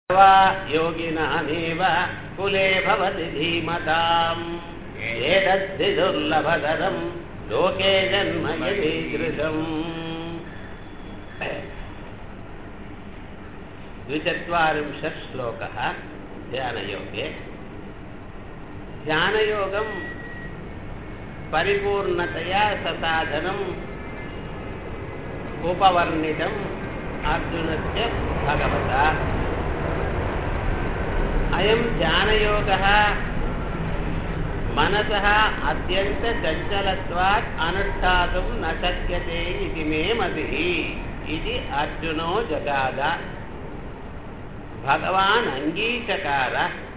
वा योगिनामेव कुले भवति धीमताम् एतद्धि दुर्लभतरम् लोके जन्म यदीदृशम् द्विचत्वारिंशत् श्लोकः ध्यानयोगे ध्यानयोगं परिपूर्णतया ससाधनम् उपवर्णितम् अर्जुनस्य भगवता अयं ध्यानयोगः मनसः अत्यन्तचञ्चलत्वात् अनुष्ठातुं न शक्यते इति मे मतिः इति अर्जुनो जगाद भगवान् अङ्गीचकार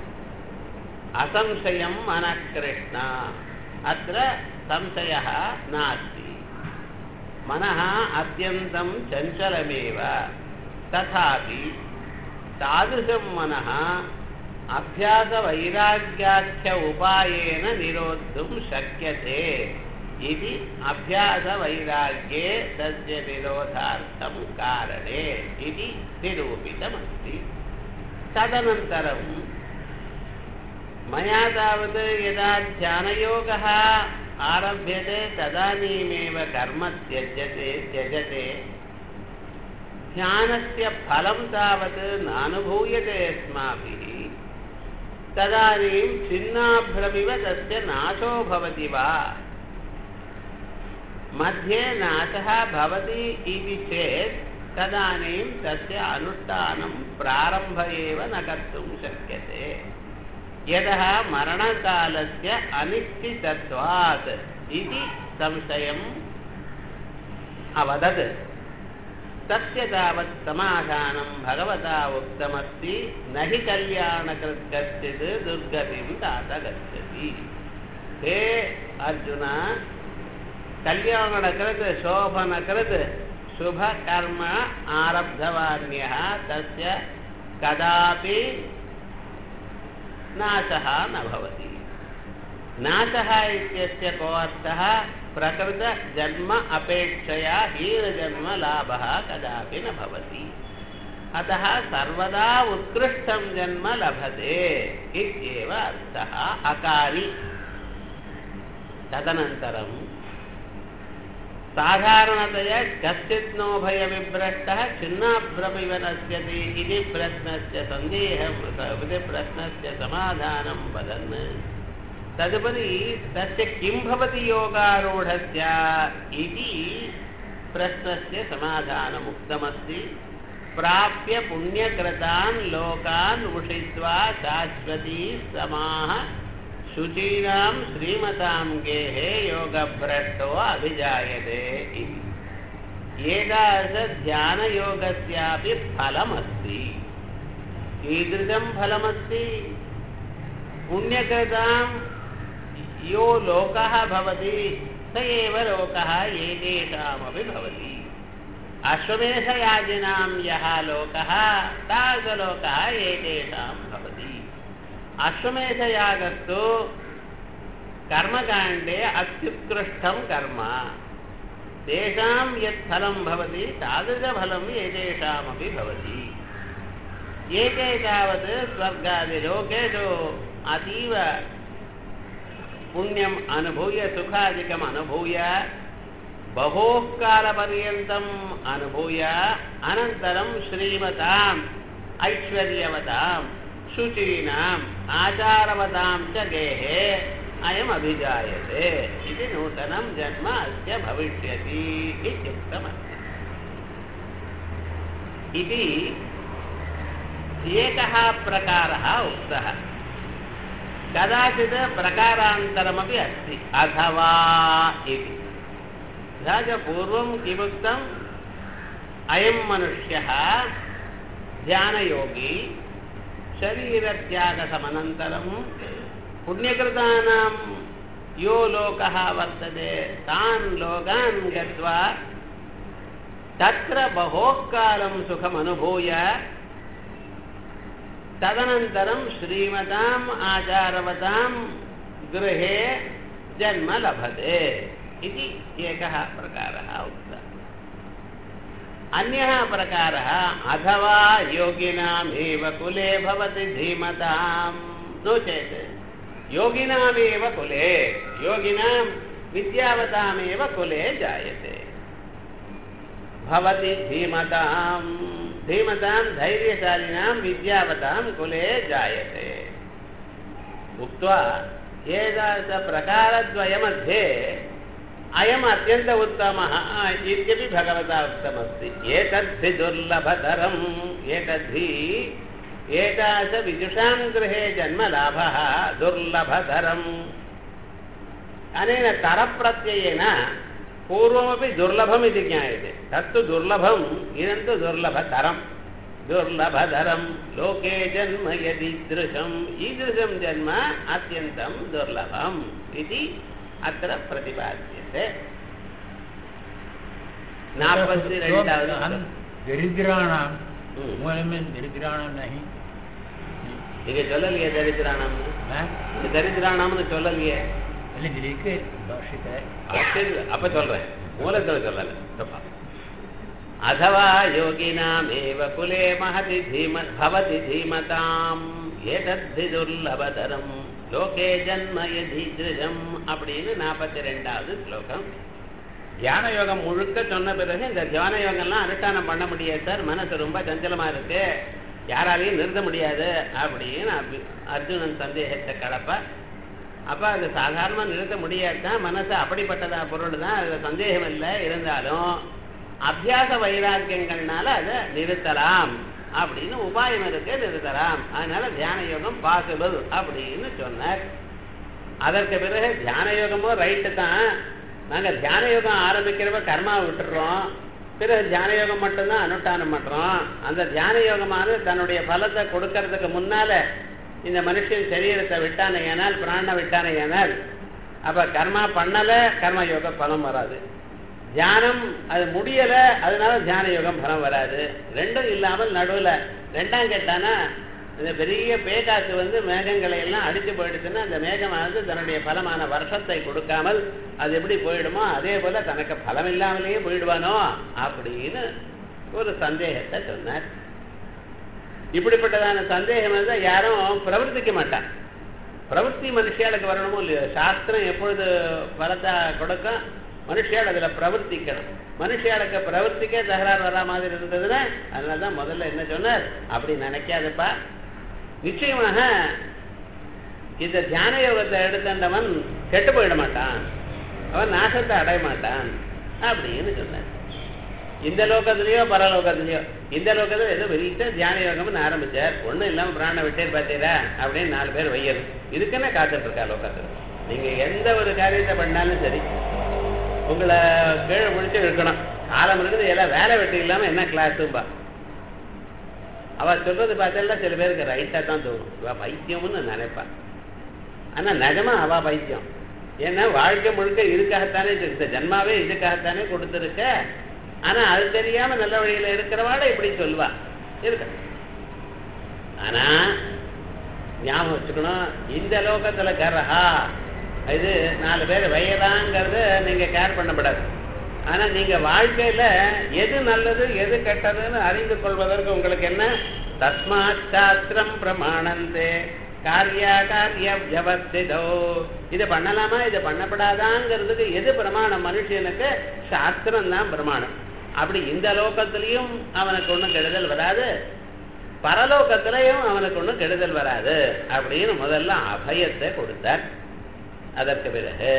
असंशयं मनः कृष्ण अत्र संशयः नास्ति मनः अत्यन्तं चञ्चलमेव तथापि तादृशं मनः अभ्यासवैराग्याख्य उपायेन निरोद्धुं शक्यते इति अभ्यासवैराग्ये तस्य निरोधार्थं कारणे इति निरूपितमस्ति तदनन्तरं मया तावत् यदा ध्यानयोगः आरभ्यते तदानीमेव कर्म त्यज्यते त्यजते ध्यानस्य फलं तावत् नानुभूयते अस्माभिः तदानीं छिन्नाभ्रमिव तस्य नाशो भवति वा मध्ये नाशः भवति इति चेत् तदानीं तस्य अनुष्ठानं प्रारम्भ एव न कर्तुं शक्यते यतः मरणकालस्य अनिश्चितत्वात् इति संशयम् अवदत् तस्य तावत् समाधानं भगवता उक्तमस्ति न हि कल्याणकृत् कश्चित् दुर्गतिं तात गच्छति हे अर्जुन कल्याणकृत् शोभनकृत् शुभकर्म आरब्धवान्यः तस्य कदापि नाशः न भवति नाशः इत्यस्य को अर्थः प्रकृतजन्म अपेक्षया हीनजन्मलाभः कदापि न भवति अतः सर्वदा उत्कृष्टं जन्म लभते इत्येव अर्थः अकारि तदनन्तरं साधारणतया कश्चित् नो भयविभ्रष्टः छिन्नाभ्रमिव नश्यति इति प्रश्नस्य सन्देहम् इति प्रश्नस्य समाधानं वदन् तदुपरि तस्य किं भवति योगारूढस्य इति प्रश्नस्य समाधानमुक्तमस्ति प्राप्य पुण्यकृतान् लोकान् उषित्वा शाश्वती समाः शुचीनां श्रीमतां गेहे योगभ्रष्टो अभिजायते इति एतादृशध्यानयोगस्यापि फलमस्ति कीदृशं फलमस्ति पुण्यकृतां यो लोकः भवति स एव लोकः एतेषामपि भवति अश्वमेधयाजिनां यः लोकः तादृशलोकः एतेषां भवति अश्वमेधयागस्तु कर्मकाण्डे अत्युत्कृष्टं कर्म तेषां यत् फलं भवति तादृशफलम् एतेषामपि भवति एते तावत् स्वर्गादिलोकेषु अतीव पुण्यम् अनुभूय सुखादिकम् अनुभूय बहोः कालपर्यन्तम् अनुभूय अनन्तरं श्रीमताम् ऐश्वर्यवतां शुचीनाम् आचारवतां च गेहे अयम् अभिजायते इति नूतनं जन्म अस्य भविष्यति इत्युक्तमस्ति इति एकः प्रकारः उक्तः कदाचित् प्रकारान्तरमपि अस्ति अथवा इति तथा च पूर्वं किमुक्तम् अयं मनुष्यः ध्यानयोगी शरीरत्यागसमनन्तरं पुण्यकृतानां यो लोकः वर्तते तान् लोकान् गत्वा तत्र बहोः कालं सुखमनुभूय तदनन्तरं श्रीमताम् आचारवतां गृहे जन्म लभते इति एकः प्रकारः उक्तः अन्यः प्रकारः अथवा योगिनामेव कुले भवति धीमताम् नो चेत् योगिनामेव कुले योगिनां विद्यावतामेव कुले जायते भवति धीमतां धीमतां धैर्यशालिनां विद्यावतां कुले जायते उक्त्वा एतादृशप्रकारद्वयमध्ये अयम् अत्यन्त उत्तमः इत्यपि भगवता उक्तमस्ति एतद्धि दुर्लभतरम् एतद्धि एतादृशविदुषां गृहे जन्मलाभः दुर्लभतरम् अनेन तरप्रत्ययेन पूर्वमपि दुर्लभम् इति ज्ञायते तत्तु दुर्लभम् इदं तु दुर्लभतरम् दुर्लभधरं लोके जन्म यदीदृशम् ईदृशं जन्म अत्यन्तं दुर्लभम् इति अत्र प्रतिपाद्यते नापति ரெண்டாவது दरिद्राणां ம். मूल में दरिद्राणां नहीं இங்க சொல்லலையே தரித்திராணம்னு हाँ? இங்க தரித்திராணம்னு சொல்லலையே पहले लिखे भाषित है சரி அப்ப சொல்றேன் மூலத்துல சொல்லல தப்பா अथवा योगिनामेव कुले महति धीम भवति धीमताम् एतद्धि दुर्लभतरम् லோகே ஜன்ம யதீதிருஷம் அப்படின்னு நாற்பத்தி ரெண்டாவது ஸ்லோகம் தியான யோகம் முழுக்க சொன்ன பிறகு இந்த தியான யோகம்லாம் அனுஷ்டானம் பண்ண முடியாது சார் மனசு ரொம்ப சஞ்சலமா இருக்கு யாராலையும் நிறுத்த முடியாது அப்படின்னு அபி- அர்ஜுனன் சந்தேகத்தை கலப்ப அப்ப அது சாதாரணமா நிறுத்த முடியாது தான் மனசு அப்படிப்பட்டதா பொருள் தான் அது சந்தேகம் இல்லை இருந்தாலும் அபியாச வைராக்கியங்கள்னால அதை நிறுத்தலாம் அப்படின்னு உபாயம் இருக்கு நிறுத்தலாம் அதனால தியான யோகம் பாசிபிள் அப்படின்னு சொன்னார் அதற்கு பிறகு தியான யோகமும் ரைட்டு தான் நாங்க தியான யோகம் ஆரம்பிக்கிறப்ப கர்மா விட்டுடுறோம் பிறகு தியான யோகம் மட்டும்தான் அனுஷ்டானம் பண்றோம் அந்த தியான யோகமானது தன்னுடைய பலத்தை கொடுக்கறதுக்கு முன்னால இந்த மனுஷன் சரீரத்தை விட்டானே ஏனால் பிராண விட்டானே ஏனால் அப்ப கர்மா பண்ணல கர்ம யோக பலம் வராது தியானம் அது முடியல அதனால தியான யோகம் பலம் வராது ரெண்டும் இல்லாமல் நடுவுல ரெண்டாம் கேட்டானா இந்த பெரிய பேகாசு வந்து மேகங்களை எல்லாம் அடிச்சு போயிடுச்சுன்னா அந்த மேகமானது தன்னுடைய பலமான வருஷத்தை கொடுக்காமல் அது எப்படி போயிடுமோ அதே போல தனக்கு பலம் இல்லாமலேயே போயிடுவானோ அப்படின்னு ஒரு சந்தேகத்தை சொன்னார் இப்படிப்பட்டதான சந்தேகம் வந்து யாரும் பிரவர்த்திக்க மாட்டான் பிரவൃத்தி மனுஷியாளுக்கு வரணுமோ இல்லையோ சாஸ்திரம் எப்பொழுது பலத்தை கொடுக்கும் மனுஷியால் அதுல பிரவர்த்திக்கணும் மனுஷியாளுக்கு பிரவர்த்திக்கே தகராறு வரா மாதிரி இருந்ததுன்னா அதனால தான் முதல்ல என்ன சொன்னார் அப்படி நினைக்காதப்பா நிச்சயமாக இந்த தியான யோகத்தை எடுத்தவன் கெட்டு போயிட மாட்டான் அவன் நாசத்தை அடைய மாட்டான் அப்படின்னு சொன்னார் இந்த லோகத்திலயோ பரலோகத்திலயோ இந்த லோகத்துல ஏதோ வெளியிட்ட தியான யோகம்னு ஆரம்பிச்சார் ஒண்ணும் இல்லாம பிராண விட்டேர் பார்த்தீரா அப்படின்னு நாலு பேர் வையது இதுக்குன்னு காத்துட்டு இருக்கா லோகத்துல நீங்க எந்த ஒரு காரியத்தை பண்ணாலும் சரி உங்களை கீழே முடிச்சு இருக்கணும் காலம் இருக்குது எல்லாம் வேலை வெட்டி இல்லாம என்ன கிளாஸும்பா அவ சொல்றது பார்த்தா சில பேருக்கு ரைட்டா தான் தோணும் இவ பைத்தியம்னு நினைப்பா ஆனா நிஜமா அவ பைத்தியம் ஏன்னா வாழ்க்கை முழுக்க இதுக்காகத்தானே இந்த ஜன்மாவே இதுக்காகத்தானே கொடுத்துருக்க ஆனா அது தெரியாம நல்ல வழியில இருக்கிறவாட இப்படி சொல்வா இருக்க ஆனா ஞாபகம் வச்சுக்கணும் இந்த லோகத்துல கரஹா இது நாலு பேர் வயதாங்கிறது நீங்க கேர் பண்ணப்படாது ஆனா நீங்க வாழ்க்கையில எது நல்லது எது கெட்டதுன்னு அறிந்து கொள்வதற்கு உங்களுக்கு என்ன தஸ்மாத் சாஸ்திரம் பிரமாணந்தே காரியா காரிய வியவஸ்திதோ இது பண்ணலாமா இது பண்ணப்படாதாங்கிறதுக்கு எது பிரமாணம் மனுஷனுக்கு சாஸ்திரம் தான் பிரமாணம் அப்படி இந்த லோகத்திலையும் அவனுக்கு ஒண்ணும் கெடுதல் வராது பரலோகத்திலையும் அவனுக்கு ஒண்ணும் கெடுதல் வராது அப்படின்னு முதல்ல அபயத்தை கொடுத்தார் அதற்கு பிறகு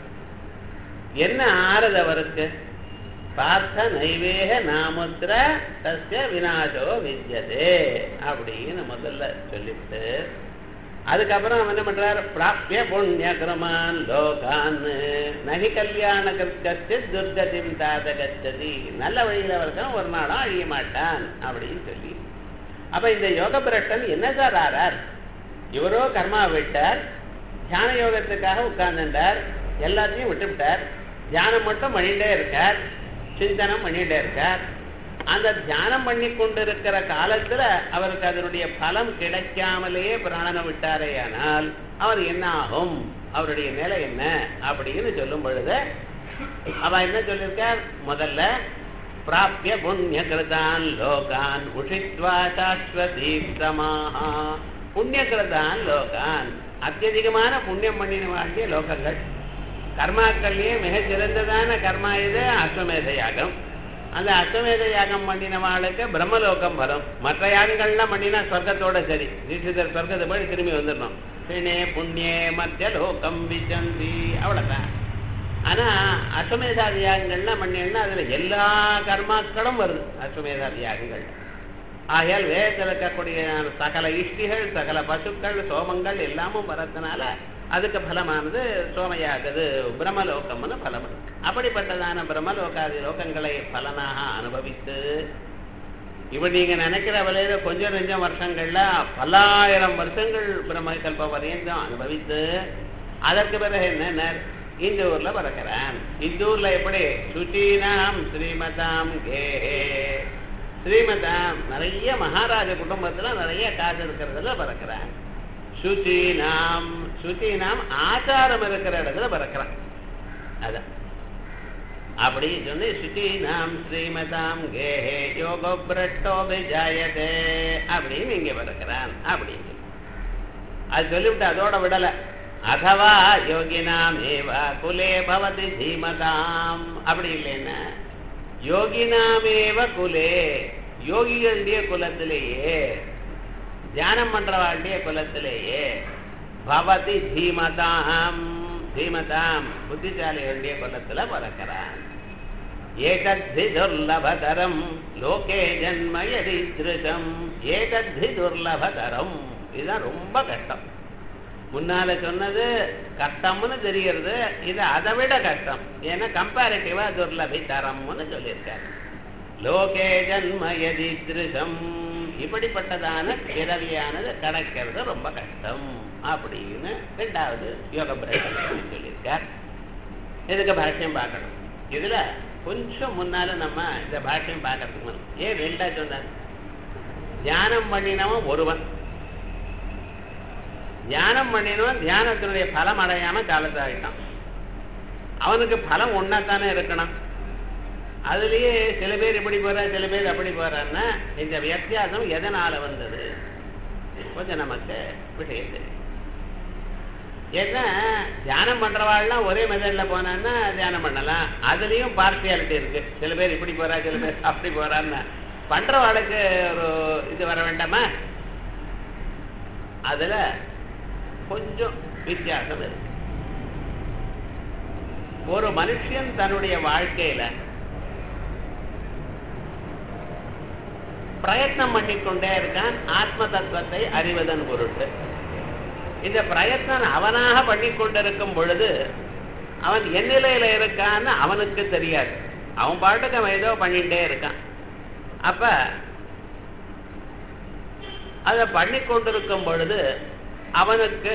என்ன ஆறுது அவருக்கு பார்த்த நைவேக நாமுத்திர தஸ்ய வினாசோ வித்யதே அப்படின்னு முதல்ல சொல்லிவிட்டு அதுக்கப்புறம் அவன் என்ன பண்றார் பிராப்திய புண்ணிய கிரமான் லோகான் நகி கல்யாண கற்கத்து துர்கதிம் தாத கச்சதி நல்ல வழியில அவருக்கும் ஒரு நாளும் அழிய மாட்டான் அப்படின்னு சொல்லி அப்ப இந்த யோக பிரட்டன் என்ன சார் ஆறார் இவரோ கர்மா விட்டார் தியான யோகத்துக்காக உட்கார்ந்துட்டார் எல்லாத்தையும் விட்டுவிட்டார் தியானம் மட்டும் பண்ணிட்டே இருக்கார் சிந்தனம் பண்ணிட்டே இருக்கார் அந்த தியானம் பண்ணி கொண்டிருக்கிற காலத்துல அவருக்கு அதனுடைய பலம் கிடைக்காமலேயே பிராணனை விட்டாரே ஆனால் அவர் என்ன ஆகும் அவருடைய நிலை என்ன அப்படின்னு சொல்லும் பொழுது அவ என்ன சொல்லியிருக்கார் முதல்ல பிராப்பிய புண்ணியகிருதான் லோகான் உஷித்வா சாஸ்வதீப்தமாக புண்ணியகிருதான் லோகான் அத்தியதிகமான புண்ணியம் பண்ணின வாழ்க்கைய லோகங்கள் கர்மாக்கள்லயே மிக சிறந்ததான கர்மா இது அஸ்வமேத யாகம் அந்த அஸ்வமேத யாகம் பண்ணினவாளுக்கு பிரம்மலோகம் வரும் மற்ற யாகங்கள்லாம் பண்ணினா சொர்க்கத்தோட சரி தீட்சிதர் சொர்க்கத்தை போய் திரும்பி வந்துடணும் பிணே புண்ணியே மத்திய லோகம் விசந்தி அவ்வளவுதான் ஆனா அஸ்வமேதாதி யாகங்கள்லாம் பண்ணீங்கன்னா அதுல எல்லா கர்மாக்களும் வருது அஸ்வமேதாதி யாகங்கள் ஆகையால் வேதத்தில் இருக்கக்கூடிய சகல இஷ்டிகள் சகல பசுக்கள் சோமங்கள் எல்லாமும் வரதுனால அதுக்கு பலமானது சோமையாகுது பிரம்மலோகம்னு பலம் இருக்கு அப்படிப்பட்டதான பிரம்மலோகாதி லோகங்களை பலனாக அனுபவித்து இப்ப நீங்க நினைக்கிற விலையில கொஞ்சம் நெஞ்சம் வருஷங்கள்ல பல்லாயிரம் வருஷங்கள் பிரம்ம கல்ப வரையும் அனுபவித்து அதற்கு பிறகு என்ன இந்த ஊர்ல பிறக்கிறான் இந்த ஊர்ல எப்படி சுச்சீனாம் ஸ்ரீமதாம் கே ஸ்ரீமதாம் நிறைய மகாராஜ குடும்பத்துல நிறைய காசு இருக்கிறதுல பிறக்கிறான் சுச்சீனாம் சுச்சீனாம் ஆச்சாரம் இருக்கிற இடத்துல பிறக்கிறான் அதான் அப்படி சொல்லி சுச்சீனாம் ஸ்ரீமதாம் கேஹே யோகோ பிரட்டோ விஜாயதே அப்படின்னு இங்க பிறக்கிறான் அப்படின்னு அது சொல்லிவிட்டு அதோட விடல அதவா யோகினாம் ஏவ குலே பவதி தீமதாம் அப்படி இல்லைன்னா யோகினாமேவ குலே யோகிகளுடைய குலத்திலேயே தியானம் பண்றவாளுடைய குலத்திலேயே பவதி தீமதாம் தீமதாம் புத்திசாலிகளுடைய குலத்துல பிறக்கிறான் ஏதத்தி துர்லபதரம் லோகே ஜன்ம எதிருஷம் ஏதத்தி துர்லபதரம் இதுதான் ரொம்ப கஷ்டம் முன்னால சொன்னது கஷ்டம்னு தெரியறது இது அதை விட கஷ்டம் ஏன்னா கம்பேரிட்டிவா துர்லபி தரம்னு சொல்லியிருக்காரு லோகே ஜன்ம எதிருஷம் இப்படிப்பட்டதான பிறவியானது கிடைக்கிறது ரொம்ப கஷ்டம் அப்படின்னு ரெண்டாவது யோக பிரச்சனை சொல்லியிருக்கார் இதுக்கு பாஷ்யம் பார்க்கணும் இதுல கொஞ்சம் முன்னால நம்ம இந்த பாஷ்யம் பார்க்கறதுக்கு முன்ன ஏன் ரெண்டா சொன்னார் தியானம் பண்ணினவன் ஒருவன் தியானம் பண்ணினவன் தியானத்தினுடைய பலம் அடையாம காலத்தாகிட்டான் அவனுக்கு பலம் ஒன்னாத்தானே இருக்கணும் அதுலயே சில பேர் இப்படி போறா சில பேர் அப்படி போறான்னா இந்த வித்தியாசம் எதனால வந்தது கொஞ்சம் நமக்கு விஷயம் தெரியும் ஏன்னா தியானம் பண்றவாள்லாம் ஒரே மெதட்ல போனான்னா தியானம் பண்ணலாம் அதுலயும் பார்சியாலிட்டி இருக்கு சில பேர் இப்படி போறா சில பேர் அப்படி போறான்னா பண்றவாளுக்கு ஒரு இது வர வேண்டாமா அதுல கொஞ்சம் வித்தியாசம் இருக்கு ஒரு மனுஷன் தன்னுடைய வாழ்க்கையில பிரயத்னம் பண்ணிக்கொண்டே இருக்கான் ஆத்ம தத்துவத்தை அறிவதன் பொருட்டு இந்த பிரயத்னம் அவனாக பண்ணி கொண்டிருக்கும் பொழுது அவன் என் நிலையில இருக்கான்னு அவனுக்கு தெரியாது அவன் பாட்டுக்கு அவன் ஏதோ பண்ணிட்டே இருக்கான் அப்ப அதை பண்ணி கொண்டிருக்கும் பொழுது அவனுக்கு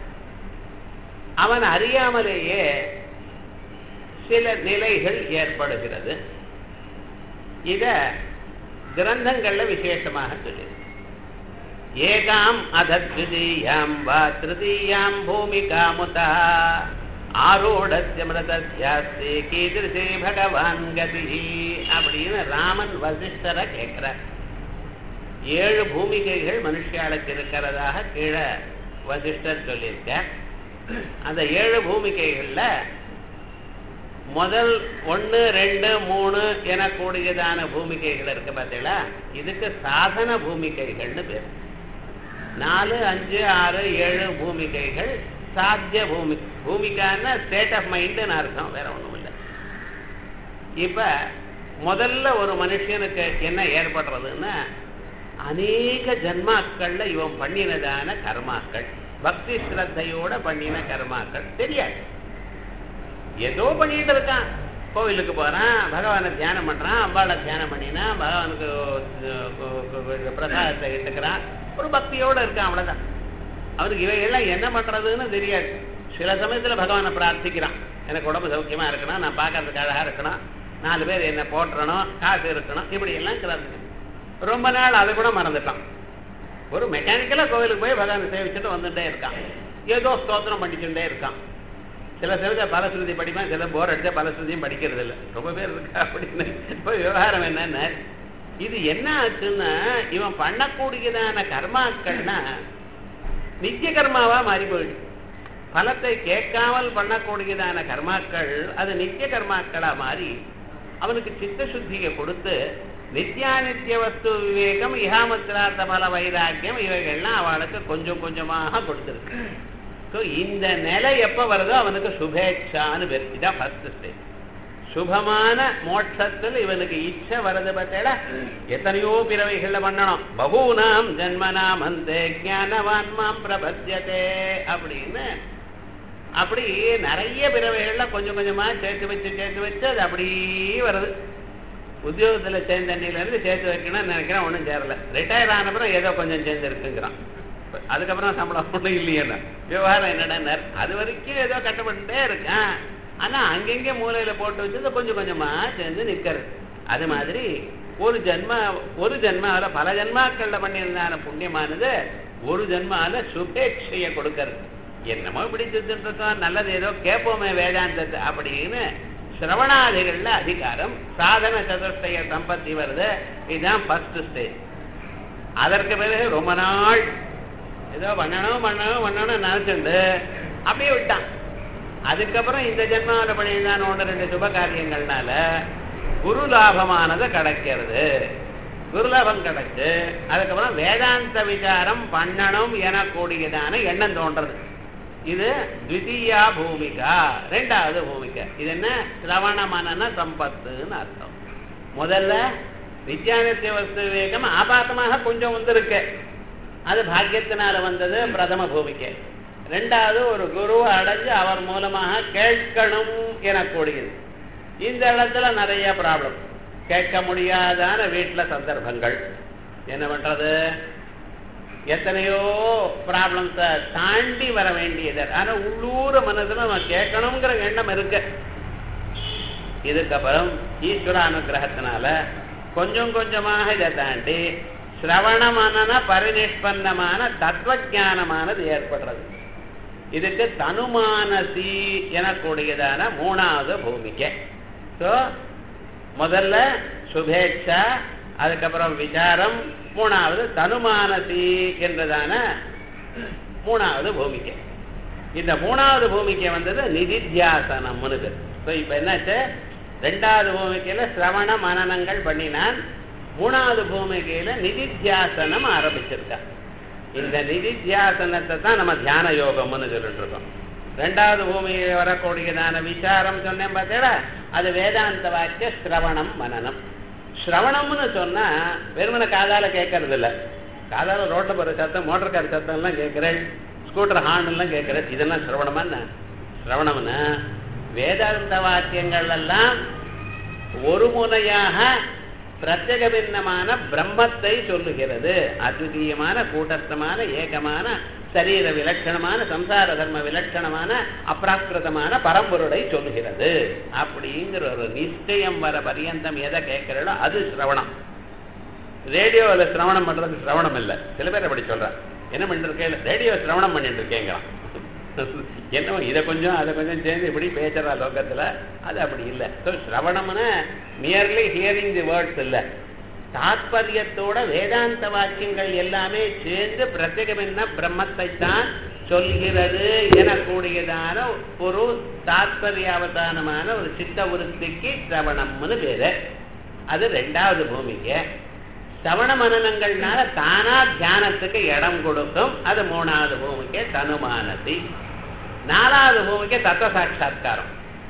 அவன் அறியாமலேயே சில நிலைகள் ஏற்படுகிறது இத கிரந்தங்கள்ல விசேஷமாக சொல்லி ஏகாம் அதத்விதீயாம் வா திருதீயாம் பூமிகாமுதா ஆரோடஸ்ய மிருதஸ்யாஸ்தி கீதிருஷே பகவான் கதி அப்படின்னு ராமன் வசிஷ்டரை கேட்கிறார் ஏழு பூமிகைகள் மனுஷியாளுக்கு இருக்கிறதாக கீழே வசிஷ்டர் சொல்லியிருக்கார் அந்த ஏழு பூமிகைகள்ல முதல் ஒன்று ரெண்டு மூணு என கூடியதான பூமிகைகள் இருக்கு பார்த்தீங்களா இதுக்கு சாதன பூமிகைகள்னு பேர் நாலு அஞ்சு ஆறு ஏழு பூமிகைகள் சாத்திய பூமி பூமிக்கான ஸ்டேட் ஆஃப் மைண்டுன்னு அர்த்தம் வேற ஒன்றும் இல்லை இப்ப முதல்ல ஒரு மனுஷனுக்கு என்ன ஏற்படுறதுன்னா அநேக ஜன்மாக்கள்ல இவன் பண்ணினதான கர்மாக்கள் பக்தி ஸ்ரத்தையோட பண்ணின கர்மாக்கள் தெரியாது ஏதோ பண்ணிட்டு இருக்கான் கோவிலுக்கு போறான் பகவானை தியானம் பண்றான் அம்பாளை தியானம் பண்ணினா பகவானுக்கு பிரசாதத்தை எடுத்துக்கிறான் ஒரு பக்தியோட இருக்கான் அவ்வளவுதான் அவனுக்கு இவைகள்லாம் என்ன பண்றதுன்னு தெரியாது சில சமயத்துல பகவானை பிரார்த்திக்கிறான் எனக்கு உடம்பு சௌக்கியமா இருக்கணும் நான் பார்க்கறதுக்கு அழகா இருக்கணும் நாலு பேர் என்ன போற்றணும் காசு இருக்கணும் இப்படி எல்லாம் கிளம்புது ரொம்ப நாள் அதை கூட மறந்துட்டான் ஒரு மெக்கானிக்கலா கோவிலுக்கு போய் பகவானை சேவிச்சுட்டு வந்துட்டே இருக்கான் ஏதோ ஸ்தோத்திரம் பண்ணிச்சுட்டே இருக்கான் சில சமயத்தில் பலஸ்ருதி படிப்பேன் சில போர் அடிச்சா பலஸ்ருதியும் படிக்கிறது இல்லை ரொம்ப பேர் இருக்கா அப்படின்னு இப்போ விவகாரம் என்னன்னா இது என்ன ஆச்சுன்னா இவன் பண்ணக்கூடியதான கர்மாக்கள்னா நித்திய கர்மாவா மாறி போயிடுச்சு பலத்தை கேட்காமல் பண்ணக்கூடியதான கர்மாக்கள் அது நித்திய கர்மாக்களா மாறி அவனுக்கு சித்த சுத்தியை கொடுத்து நித்யானித்திய வஸ்து விவேகம் இகாமத்திரார்த்த பல வைராக்கியம் இவைகள்லாம் அவளுக்கு கொஞ்சம் கொஞ்சமாக கொடுத்துருக்கு ஸோ இந்த நிலை எப்போ வருதோ அவனுக்கு சுபேட்சான்னு பேர் இதான் ஃபர்ஸ்ட் ஸ்டேஜ் சுபமான மோட்சத்தில் இவனுக்கு இச்சை வருது பார்த்தேடா எத்தனையோ பிறவைகள்ல பண்ணணும் பகூனாம் ஜன்மனாம் அந்த ஞானவான் மாம் பிரபத்தியதே அப்படின்னு அப்படி நிறைய பிறவைகள்ல கொஞ்சம் கொஞ்சமா சேர்த்து வச்சு சேர்த்து வச்சு அது அப்படியே வருது உத்தியோகத்துல சேர்ந்த அன்னையில இருந்து சேர்த்து வைக்கணும்னு நினைக்கிறேன் ஒன்றும் சேரல ரிட்டையர் ஆனப்புறம் ஏதோ கொஞ்சம் சேர்ந்து இருக்குங்கிறான் அதுக்கப்புறம் சம்பளம் ஒன்றும் இல்லையேன்னா விவகாரம் என்னடா அது வரைக்கும் ஏதோ கட்டப்பட்டுட்டே இருக்கேன் ஆனா அங்கங்க மூலையில போட்டு வச்சு கொஞ்சம் கொஞ்சமா சேர்ந்து நிக்கிறது அது மாதிரி ஒரு ஜென்மா ஒரு ஜென்மாவில பல ஜென்மாக்கள்ல பண்ணியிருந்தான புண்ணியமானது ஒரு ஜென்மால சுபேட்சைய கொடுக்கறது என்னமோ இப்படி செஞ்சுட்டு இருக்கோம் நல்லது ஏதோ கேட்போமே வேதாந்தத்தை அப்படின்னு சிரவணாதிகள்ல அதிகாரம் சாதன சதுர்த்தய சம்பத்தி வருது இதுதான் ஃபர்ஸ்ட் ஸ்டேஜ் அதற்கு பிறகு ரொம்ப நாள் ஏதோ பண்ணணும் பண்ணணும் பண்ணணும் நினைச்சுண்டு அப்படியே விட்டான் அதுக்கப்புறம் இந்த ஜென்மாவில் பண்ணியிருந்தான் ஒன்று ரெண்டு சுப காரியங்கள்னால குரு லாபமானது கிடைக்கிறது குருலாபம் கிடைச்சு அதுக்கப்புறம் வேதாந்த விசாரம் பண்ணணும் எனக்கூடியதான எண்ணம் தோன்றது இது த்விதீயா பூமிகா ரெண்டாவது பூமிகா இது என்ன சிரவண மனன சம்பத்துன்னு அர்த்தம் முதல்ல வித்யானத்திய வஸ்து விவேகம் ஆபாசமாக கொஞ்சம் வந்திருக்கு அது பாக்கியத்தினால வந்தது பிரதம பூமிக்கு ரெண்டாவது ஒரு குரு அடைஞ்சு அவர் மூலமாக கேட்கணும் எனக்கூடியது இந்த இடத்துல நிறைய ப்ராப்ளம் கேட்க முடியாதான வீட்டில் சந்தர்ப்பங்கள் என்ன பண்றது எத்தனையோ ப்ராப்ளம்ஸை தாண்டி வர வேண்டியது ஆனால் உள்ளூர மனதில் நம்ம கேட்கணுங்கிற எண்ணம் இருக்கு இதுக்கப்புறம் ஈஸ்வர அனுகிரகத்தினால கொஞ்சம் கொஞ்சமாக இதை தாண்டி சிரவணமான பரிநிஷ்பன்னமான தத்துவஜானமானது ஏற்படுறது இதுக்கு தனுமானசி எனக்கூடியதான மூணாவது பூமிக்கை ஸோ முதல்ல சுபேட்சா அதுக்கப்புறம் விசாரம் மூணாவது தனுமானசி என்றதான மூணாவது பூமிக்கை இந்த மூணாவது பூமிக்கை வந்தது நிதித்தியாசனம்னு ஸோ இப்போ என்னாச்சு ரெண்டாவது பூமிக்கையில் சிரவண மனநங்கள் பண்ணினான் மூணாவது பூமிகையில நிதித்தியாசனம் ஆரம்பிச்சிருக்கா இந்த நிதித்தியாசனத்தை தான் நம்ம தியான யோகம்னு சொல்லிட்டு இருக்கோம் ரெண்டாவது பூமியில் வரக்கூடியதான விசாரம் சொன்னேன் பார்த்தீங்களா அது வேதாந்த வாக்கிய சிரவணம் மனநம் சிரவணம்னு சொன்னா வெறுமனை காதால கேட்கறது இல்லை காதால ரோட்டில் போகிற சத்தம் மோட்டர் கார் சத்தம் எல்லாம் கேட்குறேன் ஸ்கூட்டர் ஹார்ன் எல்லாம் கேட்குறேன் இதெல்லாம் சிரவணமா என்ன சிரவணம்னா வேதாந்த வாக்கியங்கள் எல்லாம் ஒரு முனையாக பிரத்யக பின்னமான பிரம்மத்தை சொல்லுகிறது அத்விதீயமான கூட்டஸ்தமான ஏகமான சரீர விலட்சணமான சம்சார தர்ம விலட்சணமான அப்ராக்கிருதமான பரம்பொருளை சொல்லுகிறது அப்படிங்கிற ஒரு நிச்சயம் வர பரியந்தம் எதை கேட்கிறோ அது சிரவணம் ரேடியோவில் சிரவணம் பண்றது சிரவணம் இல்லை சில பேர் அப்படி சொல்றான் என்ன பண்ணிட்டு இருக்கேன் ரேடியோ சிரவணம் பண்ணிட்டு இருக்கேங்கிறான் என்ன இதை கொஞ்சம் அதை கொஞ்சம் சேர்ந்து இப்படி பேசுறா லோகத்துல அது அப்படி இல்லை ஸோ சிரவணம்னு மியர்லி ஹியரிங் தி வேர்ட்ஸ் இல்லை தாத்பரியத்தோட வேதாந்த வாக்கியங்கள் எல்லாமே சேர்ந்து பிரத்யேகம் என்ன பிரம்மத்தை தான் சொல்கிறது எனக்கூடியதான ஒரு தாத்பரியாவதானமான ஒரு சித்த விருத்திக்கு சிரவணம்னு பேரு அது ரெண்டாவது பூமிக்கு சவண மனநங்கள்னால தானா தியானத்துக்கு இடம் கொடுக்கும் அது மூணாவது பூமிக்கு தனுமானதி நாலாவது பூமிக்கு தத்துவ சாட்சா்காரம்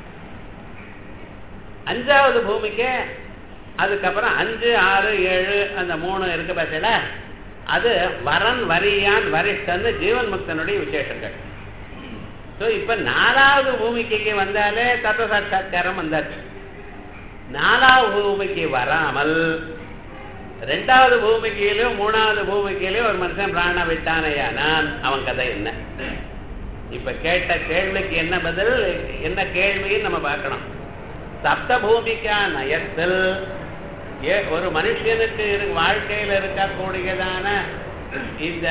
அஞ்சாவது பூமிக்கு அதுக்கப்புறம் அஞ்சு ஆறு ஏழு அந்த மூணு இருக்கு பார்த்தீங்களா அது வரன் வரியான் வரிஷ்டன்னு ஜீவன் முக்தனுடைய விசேஷங்கள் ஸோ இப்போ நாலாவது பூமிக்கு வந்தாலே தத்துவ சாட்சா்காரம் வந்தாச்சு நாலாவது பூமிக்கு வராமல் ரெண்டாவது பூமிக்கையிலும் மூணாவது பூமிக்கையிலும் ஒரு மனுஷன் பிராண விட்டானையானான் அவன் கதை என்ன இப்ப கேட்ட கேள்விக்கு என்ன பதில் என்ன கேள்வின்னு நம்ம பார்க்கணும் சப்த பூமிக்கா நயத்தில் ஏ ஒரு மனுஷனுக்கு இரு வாழ்க்கையில் இருக்கக்கூடியதான இந்த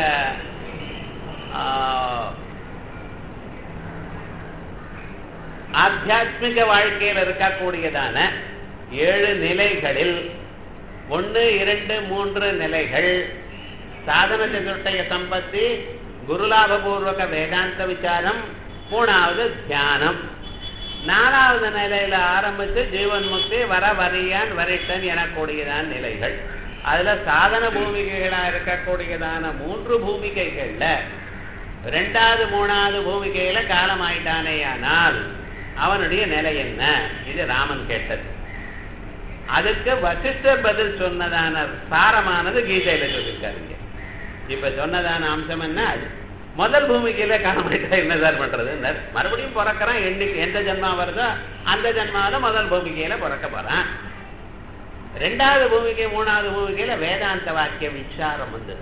ஆத்தியாத்மிக வாழ்க்கையில் இருக்கக்கூடியதான ஏழு நிலைகளில் ஒன்று இரண்டு மூன்று நிலைகள் சாதன சதுர்டய சம்பத்தி குருலாபபூர்வக வேதாந்த விசாரம் மூணாவது தியானம் நாலாவது நிலையில ஆரம்பித்து ஜீவன் முக்தி வர வரியான் வரிட்டன் எனக்கூடியதான் நிலைகள் அதுல சாதன பூமிகைகளா இருக்கக்கூடியதான மூன்று பூமிகைகள்ல ரெண்டாவது மூணாவது பூமிகையில காலமாயிட்டானேயானால் அவனுடைய நிலை என்ன இது ராமன் கேட்டது அதுக்கு வசிஷ்டர் பதில் சொன்னதான சாரமானது கீதையில சொல்லியிருக்காருங்க இப்ப சொன்னதான அம்சம் என்ன அது முதல் பூமிக்கையில காணமாட்டா என்ன சார் பண்றது மறுபடியும் பிறக்கிறான் எண்ணிக்கை எந்த ஜென்மா வருதோ அந்த ஜென்மாவில முதல் பூமிக்கையில பிறக்க போறான் ரெண்டாவது பூமிக்கை மூணாவது பூமிக்கையில வேதாந்த வாக்கிய விசாரம் வந்து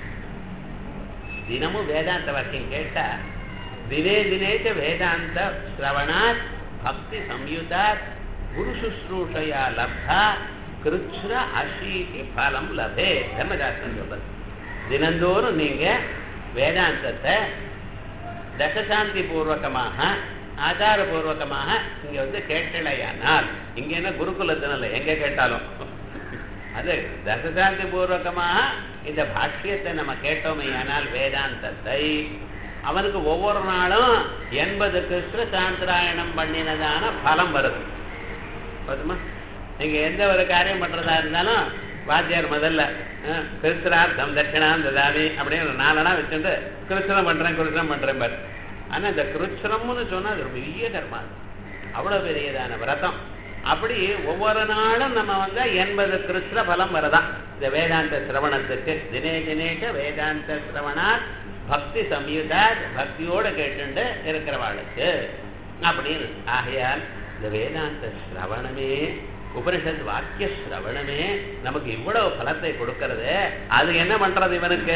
தினமும் வேதாந்த வாக்கியம் கேட்டா தினே தினேச்ச வேதாந்த சிரவணாத் பக்தி சம்யுதாத் குரு சுশ্ரூஷையா லப்தா கிருஷ்ண அஷீதி பலம் லபே தர்மசாஸ்திரம் சொல்றது தினந்தோறும் நீங்க வேதாந்தத்தை தசசாந்தி பூர்வகமாக ஆச்சாரபூர்வகமாக இங்க வந்து கேட்டலையானால் இங்க என்ன குருகுலத்தினில்ல எங்க கேட்டாலும் அது தசசாந்தி பூர்வகமாக இந்த பாஷ்யத்தை நம்ம கேட்டோமையானால் வேதாந்தத்தை அவனுக்கு ஒவ்வொரு நாளும் எண்பது கிருஷ்ண சாந்திராயணம் பண்ணினதான பலம் வருது போதுமா நீங்க எந்த ஒரு காரியம் பண்றதா இருந்தாலும் வாத்தியார் முதல்ல கிருஷ்ணார்த்தம் தட்சிணாம் ததாமி அப்படின்னு ஒரு நாலனா வச்சுட்டு கிருஷ்ணம் பண்றேன் கிருஷ்ணம் பண்றேன் பாரு ஆனா இந்த கிருஷ்ணம்னு சொன்னா அது ஒரு பெரிய கர்மா அவ்வளவு பெரியதான விரதம் அப்படி ஒவ்வொரு நாளும் நம்ம வந்து எண்பது கிருஷ்ண பலம் வரதான் இந்த வேதாந்த சிரவணத்துக்கு தினே தினேக வேதாந்த சிரவணா பக்தி சம்யுதா பக்தியோட கேட்டுண்டு இருக்கிறவாளுக்கு அப்படின்னு ஆகையால் இந்த வேதாந்த சிரவணமே உபனிஷத் வாக்கிய சிரவணமே நமக்கு இவ்வளவு பலத்தை கொடுக்கறது அது என்ன பண்றது இவனுக்கு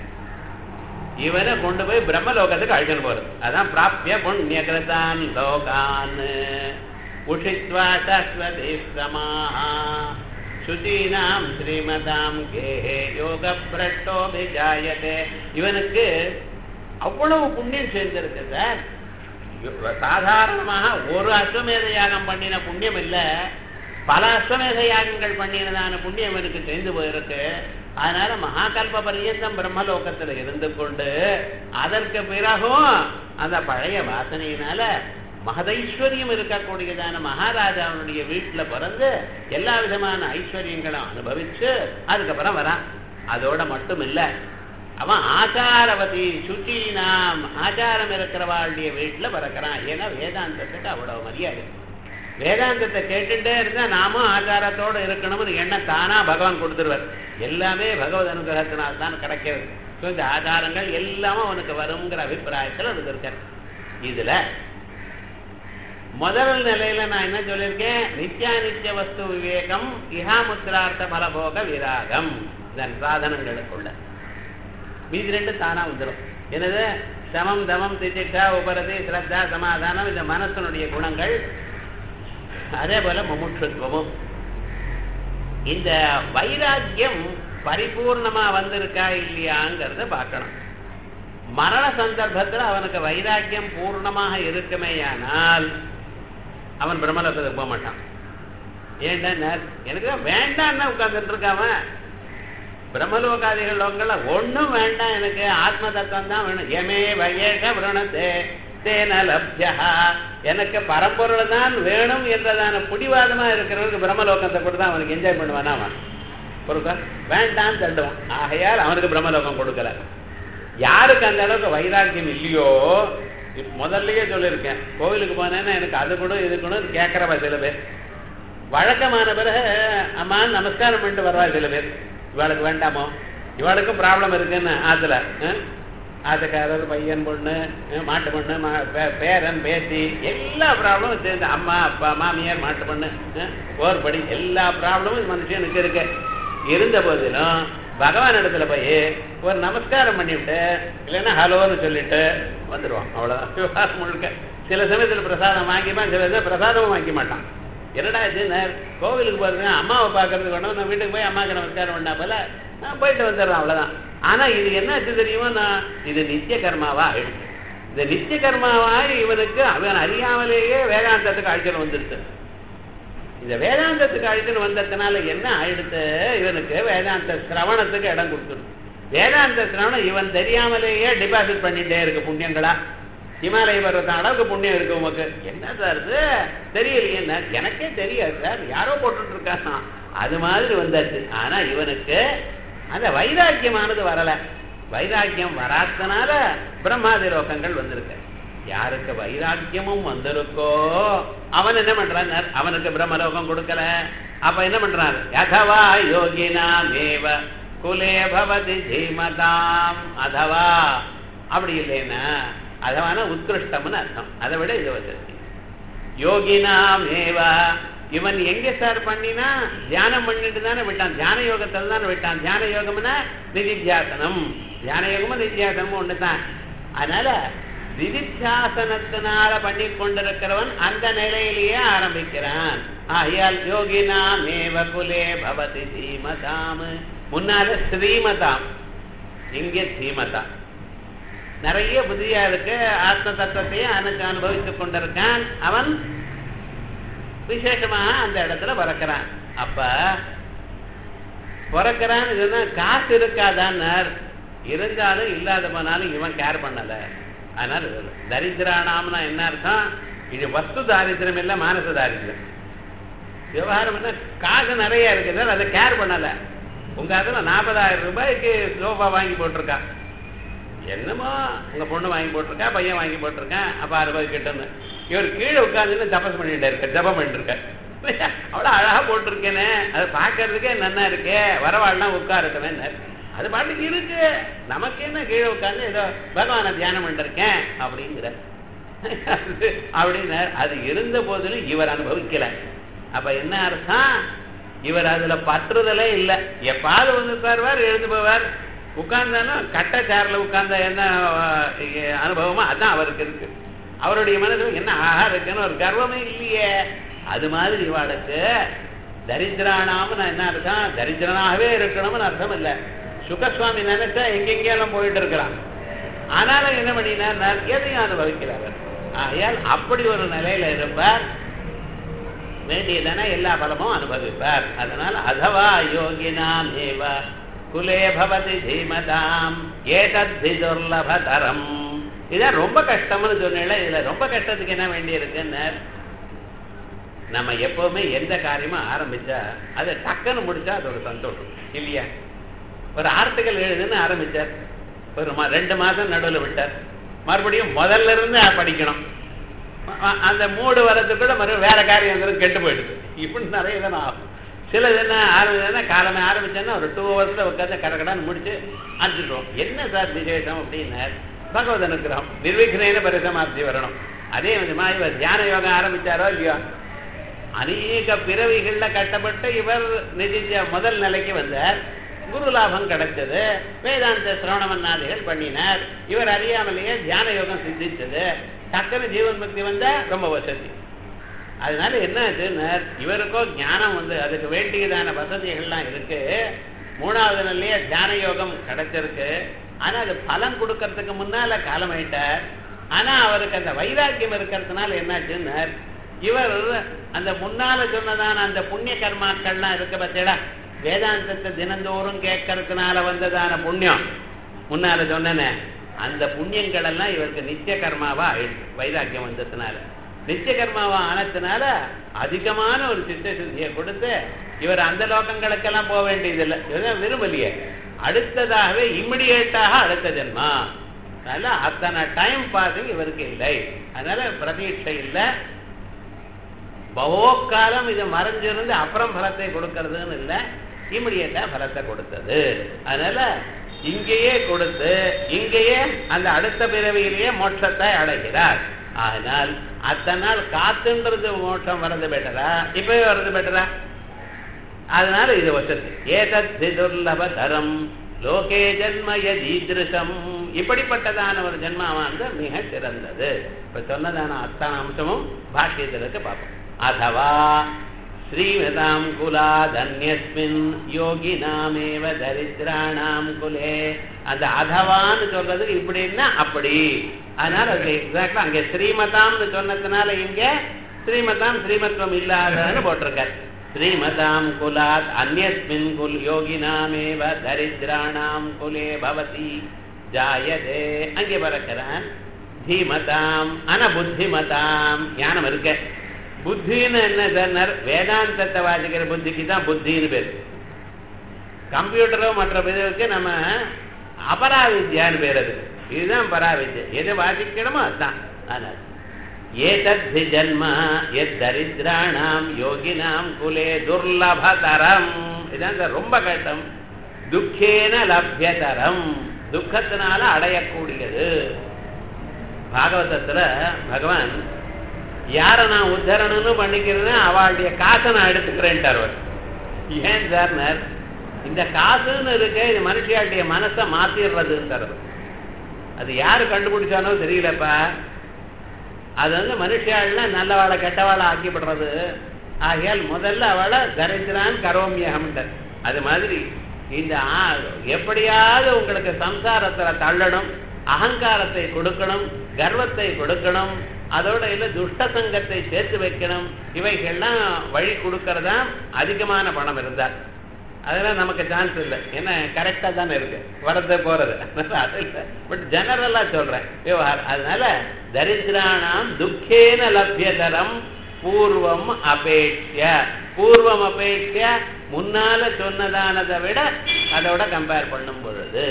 இவனை கொண்டு போய் பிரம்மலோகத்துக்கு அழிக்கணும் போறது அதான் பிராப்பிய புண்ணியகிருதான் லோகான் உஷித்வா சாஸ்வதி சமாஹா சுதீனாம் ஸ்ரீமதாம் கேஹே யோக பிரட்டோபிஜாயதே இவனுக்கு அவ்வளவு புண்ணியம் சேர்ந்திருக்கு சார் சாதாரணமாக ஒரு அஸ்வமேத யாகம் பண்ணின புண்ணியம் இல்ல பல அஸ்வமேத யாகங்கள் பண்ணினதான புண்ணியம் இவனுக்கு சேர்ந்து போயிருக்கு அதனால மகாகல்ப பரியந்தம் பிரம்மலோகத்துல இருந்து கொண்டு அதற்கு பிறகும் அந்த பழைய வாசனையினால மகதைஸ்வரியம் இருக்கக்கூடியதான மகாராஜாவுடைய வீட்டுல பிறந்து எல்லா விதமான ஐஸ்வர்யங்களும் அனுபவிச்சு அதுக்கப்புறம் வரான் அதோட மட்டும் இல்ல அவன் ஆச்சாரவதி சுச்சீனாம் ஆச்சாரம் இருக்கிறவாளுடைய வீட்டுல பிறக்கிறான் ஏன்னா வேதாந்தத்துக்கு அவ்வளவு மரியாதை வேதாந்தத்தை கேட்டுட்டே இருந்தா நாமும் ஆச்சாரத்தோடு இருக்கணும்னு எண்ணம் தானா பகவான் கொடுத்துருவார் எல்லாமே பகவத் அனுகிரகத்தினால் தான் கிடைக்கிறது ஸோ இந்த ஆச்சாரங்கள் எல்லாமே அவனுக்கு வருங்கிற அபிப்பிராயத்தில் அதுக்கு இருக்கார் இதுல முதல் நிலையில நான் என்ன சொல்லியிருக்கேன் நித்தியானித்திய வஸ்து விவேகம் இஹாமுத்திரார்த்த பலபோக விராகம் இதன் சாதனங்களுக்குள்ள மீதி ரெண்டு தானா வந்துடும் என்னது சமம் தமம் திதிஷா உபரதி ஸ்ரத்தா சமாதானம் இந்த மனசனுடைய குணங்கள் அதே போல முமுட்சுத்துவமும் இந்த வைராக்கியம் பரிபூர்ணமா வந்திருக்கா இல்லையாங்கிறத பார்க்கணும் மரண சந்தர்ப்பத்தில் அவனுக்கு வைராக்கியம் பூர்ணமாக இருக்குமேயானால் அவன் பிரம்மலோகத்துக்கு போக மாட்டான் ஏன்டா எனக்கு வேண்டாம்னா உட்கார்ந்துட்டு இருக்காவன் பிரம்மலோகாதிகள் லோகங்கள்ல ஒண்ணும் வேண்டாம் எனக்கு ஆத்ம தத்துவம் தான் வேணும் எமே வயேஷ விரணத்தே தேன லப்யா எனக்கு பரம்பொருள் தான் வேணும் என்றதான பிடிவாதமா இருக்கிறவனுக்கு பிரம்மலோகத்தை கூட தான் அவனுக்கு என்ஜாய் பண்ணுவானா அவன் பொறுக்க வேண்டாம் தள்ளுவான் ஆகையால் அவனுக்கு பிரம்மலோகம் கொடுக்கல யாருக்கு அந்த அளவுக்கு வைராக்கியம் இல்லையோ முதல்லயே சொல்லியிருக்கேன் கோவிலுக்கு போனேன்னா எனக்கு அது கூட இது கூட கேட்கறவா சில பேர் வழக்கமான பிறகு அம்மா நமஸ்காரம் பண்ணிட்டு வருவா சில பேர் இவளுக்கு வேண்டாமோ இவளுக்கும் ப்ராப்ளம் இருக்குன்னு ஆத்துல ஆத்துக்காரர் பையன் பொண்ணு மாட்டு பொண்ணு பேரன் பேத்தி எல்லா ப்ராப்ளமும் சேர்ந்து அம்மா அப்பா மாமியார் மாட்டு பொண்ணு ஓர்படி எல்லா ப்ராப்ளமும் மனுஷனுக்கு இருக்கு இருந்த போதிலும் பகவான் இடத்துல போய் ஒரு நமஸ்காரம் பண்ணிவிட்டு இல்லைன்னா ஹலோன்னு சொல்லிட்டு வந்துடுவான் அவ்வளோதான் விவகாரம் முழுக்க சில சமயத்தில் பிரசாதம் வாங்கிப்பான் சில சமயம் பிரசாதமும் வாங்கி மாட்டான் என்னடா இது கோவிலுக்கு போறது அம்மாவை பார்க்கறதுக்கு வேணும் நான் வீட்டுக்கு போய் அம்மாவுக்கு நமஸ்காரம் பண்ணா போல நான் போயிட்டு வந்துடுறேன் அவ்வளோதான் ஆனால் இது என்ன ஆச்சு தெரியுமா நான் இது நித்திய கர்மாவா ஆயிடுச்சு இந்த நித்திய கர்மாவாய் இவனுக்கு அவன் அறியாமலேயே வேதாந்தத்துக்கு அழைச்சல் வந்துடுது இந்த வேதாந்தத்துக்கு அழைச்சல் வந்ததுனால என்ன ஆயிடுத்து இவனுக்கு வேதாந்த சிரவணத்துக்கு இடம் கொடுத்துடும் வேதாந்த சிரவணம் இவன் தெரியாமலேயே டிபாசிட் பண்ணிட்டே இருக்கு புண்ணியங்களா ஹிமாலய பருவத்தின் அளவுக்கு புண்ணியம் இருக்கு உமக்கு என்ன சார் இது தெரியலையே என்ன எனக்கே தெரியாது சார் யாரோ போட்டுட்டு இருக்காங்க அது மாதிரி வந்தாச்சு ஆனா இவனுக்கு அந்த வைராக்கியமானது வரல வைராக்கியம் வராதனால பிரம்மாதி லோகங்கள் வந்திருக்கு யாருக்கு வைராக்கியமும் வந்திருக்கோ அவன் என்ன பண்றான் அவனுக்கு பிரம்மலோகம் கொடுக்கல அப்ப என்ன பண்றான் யதவா யோகினாமேவ குலே பவதி தீமதாம் அதவா அப்படி இல்லைன்னா அதவான உத்கிருஷ்டம்னு அர்த்தம் அதை விட இது வசதி யோகினாமேவா இவன் எங்க சார் பண்ணினா தியானம் பண்ணிட்டு தானே விட்டான் தியான யோகத்தில் தானே விட்டான் தியான யோகம்னா நிதித்தியாசனம் தியான யோகமும் நிதித்தியாசனமும் ஒண்ணுதான் அதனால நிதித்தியாசனத்தினால பண்ணி கொண்டிருக்கிறவன் அந்த நிலையிலேயே ஆரம்பிக்கிறான் ஆகையால் யோகினா மேவ குலே பவதி தீமதாம் முன்னால ஸ்ரீமதாம் இங்கே தீமதாம் நிறைய புத்தியா இருக்கு ஆத்ம தத்துவத்தையும் அனுக்கு அனுபவித்துக் கொண்டிருக்கான் அவன் விசேஷமாக அந்த இடத்துல பிறக்கிறான் அப்ப பிறக்கிறான்னு சொன்னா காசு இருக்காதான்னார் இருந்தாலும் இல்லாத போனாலும் இவன் கேர் பண்ணல அதனால தரித்திரானாம்னா என்ன அர்த்தம் இது வஸ்து தாரித்திரம் இல்லை மானச தாரித்திரம் விவகாரம் என்ன காசு நிறைய இருக்குது அதை கேர் பண்ணல உங்க அதுல நாற்பதாயிரம் ரூபாய்க்கு சோஃபா வாங்கி போட்டிருக்கா என்னமோ உங்க பொண்ணு வாங்கி போட்டிருக்கா பையன் வாங்கி போட்டிருக்கேன் அப்ப அறுபது கிட்டன்னு இவர் கீழே உட்காந்துன்னு தபஸ் பண்ணிட்டு இருக்க ஜபம் பண்ணிட்டு இருக்க அவ்வளோ அழகா போட்டிருக்கேனே அதை பார்க்கறதுக்கே நன்னா இருக்கே வரவாள்லாம் உட்காருக்கவேன் அது பாட்டுக்கு இருக்கு நமக்கு என்ன கீழே உட்காந்து ஏதோ பகவானை தியானம் பண்ணிருக்கேன் அப்படிங்கிற அப்படின்னு அது இருந்த போதிலும் இவர் அனுபவிக்கல அப்ப என்ன அர்த்தம் இவர் அதுல பற்றுதலே இல்லை எப்பாவது வந்து உட்காருவார் எழுந்து போவார் உட்கார்ந்தாலும் கட்ட சேர்ல உட்கார்ந்த என்ன அனுபவமோ அதான் அவருக்கு இருக்கு அவருடைய மனதில் என்ன ஆஹா இருக்குன்னு ஒரு கர்வமே இல்லையே அது மாதிரி இவாளுக்கு தரித்திரானாம நான் என்ன அர்த்தம் தரித்திரனாகவே இருக்கணும்னு அர்த்தம் இல்லை சுகசுவாமி நினைச்சா எங்கெங்கெல்லாம் போயிட்டு இருக்கிறான் ஆனாலும் என்ன பண்ணினார் எதையும் அனுபவிக்கிறார் ஆகையால் அப்படி ஒரு நிலையில இருப்பார் வேண்டியதான எல்லா பலமும் அனுபவிப்பார் அதனால அதவா யோகினாம் ஏவ குலே பவதி தீமதாம் ஏதத்தி துர்லபதரம் இதான் ரொம்ப கஷ்டம்னு சொன்னேன் இதுல ரொம்ப கஷ்டத்துக்கு என்ன வேண்டி இருக்குன்னு நம்ம எப்பவுமே எந்த காரியமும் ஆரம்பிச்சா அதை டக்குன்னு முடிச்சா அது ஒரு சந்தோஷம் இல்லையா ஒரு ஆர்டிக்கல் எழுதுன்னு ஆரம்பிச்சார் ஒரு மா ரெண்டு மாதம் நடுவில் விட்டார் மறுபடியும் முதல்ல இருந்து படிக்கணும் அந்த மூடு வரதுக்குள்ள மறுபடியும் வேற காரியம் வந்து கெட்டு போயிடுது இப்படி நிறைய தானே ஆகும் சில என்ன ஆரம்பிச்சா காலமே ஆரம்பிச்சேன்னா ஒரு டூ ஹவர்ஸ்ல உட்காந்து கடகடான்னு முடிச்சு அனுப்பிச்சிடுவோம் என்ன சார் விசேஷம் அப்படின்னார் பகவத் அனுக்கிரகம் நிர்விக்னேன பரிசமாப்தி வரணும் அதே விதமா இவர் தியான யோகம் ஆரம்பிச்சாரோ இல்லையோ அநேக பிறவிகள்ல கட்டப்பட்டு இவர் நிதிஜ முதல் நிலைக்கு வந்தார் குரு லாபம் கிடைச்சது வேதாந்த சிரவணமன்னாதிகள் பண்ணினார் இவர் அறியாமலேயே தியான யோகம் சித்திச்சது டக்குனு ஜீவன் முக்தி வந்தா ரொம்ப வசதி அதனால என்ன ஆச்சுன்னா இவருக்கோ ஞானம் வந்து அதுக்கு வேண்டியதான வசதிகள்லாம் இருக்கு மூணாவது நிலையே தியான யோகம் கிடைச்சிருக்கு ஆனா அது பலன் கொடுக்கறதுக்கு முன்னால காலமாயிட்டார் ஆனா அவருக்கு அந்த வைராக்கியம் இருக்கிறதுனால என்னாச்சுன்னா இவர் அந்த முன்னால சொன்னதான அந்த புண்ணிய கர்மாக்கள்லாம் இருக்கு பார்த்தேடா வேதாந்தத்தை தினந்தோறும் கேட்கறதுனால வந்ததான புண்ணியம் முன்னால சொன்னனே அந்த புண்ணியங்கள் எல்லாம் இவருக்கு நித்திய கர்மாவா ஆயிடுச்சு வைராக்கியம் வந்ததுனால நித்திய கர்மாவா ஆனதுனால அதிகமான ஒரு சித்த சுத்தியை கொடுத்து இவர் அந்த லோகங்களுக்கெல்லாம் போக வேண்டியதில்லை இவர் விரும்பலையே அடுத்ததாகவே இம்மிடியேட்டாக அடுத்த ஜென்மா அதனால அத்தனை டைம் பாசிங் இவருக்கு இல்லை அதனால பிரதீட்சை இல்லை பகோக்காலம் இது மறைஞ்சிருந்து அப்புறம் பலத்தை கொடுக்கறதுன்னு இல்லை இமிடியேட்டா பலத்தை கொடுத்தது அதனால இங்கேயே கொடுத்து இங்கேயே அந்த அடுத்த பிறவியிலேயே மோட்சத்தை அடைகிறார் ஆனால் அத்தனை நாள் காத்துன்றது மோட்சம் வர்றது பெட்டரா இப்பவே வர்றது பெட்டரா அதனால இது வசதி ஏதத் துர்லப தரம் லோகே ஜென்ம யதீதிருஷம் இப்படிப்பட்டதான ஒரு ஜென்மாவானது மிக சிறந்தது இப்ப சொன்னதான அத்தனை அம்சமும் பாக்கியத்திற்கு பார்ப்போம் அதவா ஸ்ரீமதாம் குலாதன்யஸ்மின் யோகினாமேவ தரித்திராணாம் குலே அந்த அதவான்னு சொல்றது இப்படின்னா அப்படி அதனால அது எக்ஸாக்டா அங்க ஸ்ரீமதாம்னு சொன்னதுனால இங்க ஸ்ரீமதாம் ஸ்ரீமத்வம் இல்லாதன்னு போட்டிருக்காரு ஸ்ரீமதாம் குலாத் அந்யஸ்மின் குல் யோகினாமேவ தரித்திராணாம் குலே பவதி ஜாயதே அங்கே பறக்கிறான் தீமதாம் ஆனா புத்திமதாம் ஞானம் இருக்க புத்தின்னு என்ன சொன்னார் வேதாந்தத்தை வாசிக்கிற புத்திக்கு தான் புத்தின்னு பேர் கம்ப்யூட்டரோ மற்ற இதுக்கு நம்ம அபராவித்யான்னு பேர் அது இதுதான் பராவித்யா எதை வாசிக்கணுமோ அதுதான் ஆனால் ஏதத்தி ஜன்ம எத் தரித்திராணாம் யோகினாம் குலே துர்லபதரம் இதான் சார் ரொம்ப கஷ்டம் துக்கேன லப்யதரம் துக்கத்தினால அடையக்கூடியது பாகவதத்துல பகவான் யாரை நான் உத்தரணம்னு பண்ணிக்கிறேன் அவளுடைய காசை நான் எடுத்துக்கிறேன்ட்டார் அவர் ஏன் சார்னர் இந்த காசுன்னு இருக்கு இது மனுஷியாளுடைய மனசை மாத்திடுறதுன்றார் அது யாரு கண்டுபிடிச்சானோ தெரியலப்பா அது வந்து மனுஷியாள்னா நல்லவாளை கெட்டவாளை ஆக்கிப்படுறது ஆகையால் முதல்ல அவளை தரித்திரான் கரோமியகம்ன்றார் அது மாதிரி இந்த எப்படியாவது உங்களுக்கு சம்சாரத்துல தள்ளணும் அகங்காரத்தை கொடுக்கணும் கர்வத்தை கொடுக்கணும் அதோட இல்ல துஷ்ட சங்கத்தை சேர்த்து வைக்கணும் இவைகள்லாம் வழி கொடுக்கறதா அதிகமான பணம் இருந்தா அதெல்லாம் நமக்கு சான்ஸ் இல்லை ஏன்னா கரெக்டா தானே இருக்கு வரது போறது அது இல்லை பட் ஜெனரலா சொல்றேன் விவகாரம் அதனால தரித்திரானாம் துக்கேன லப்யதரம் பூர்வம் அபேட்சிய பூர்வம் அபேட்சிய முன்னால சொன்னதானதை விட அதோட கம்பேர் பண்ணும் பொழுது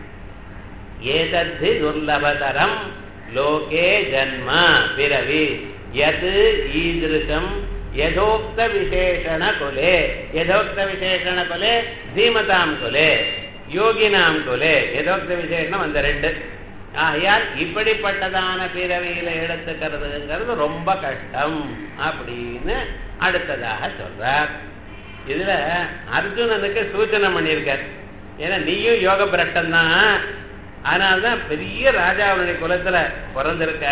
ஏதத்தி துர்லபதரம் லோகே ஜன்ம பிறவி எது ஈதிருஷம் யதோக்த விசேஷண குலே யதோக்த விசேஷண குலே தீமதாம் குலே யோகினாம் குலே யதோக்த விசேஷணம் அந்த ரெண்டு ஆகையால் இப்படிப்பட்டதான பிறவியில எடுத்துக்கிறதுங்கிறது ரொம்ப கஷ்டம் அப்படின்னு அடுத்ததாக சொல்றார் இதுல அர்ஜுனனுக்கு சூச்சனை பண்ணியிருக்கார் ஏன்னா நீயும் யோக பிரட்டம் தான் அதனால்தான் பெரிய ராஜாவுடைய குலத்துல பிறந்திருக்க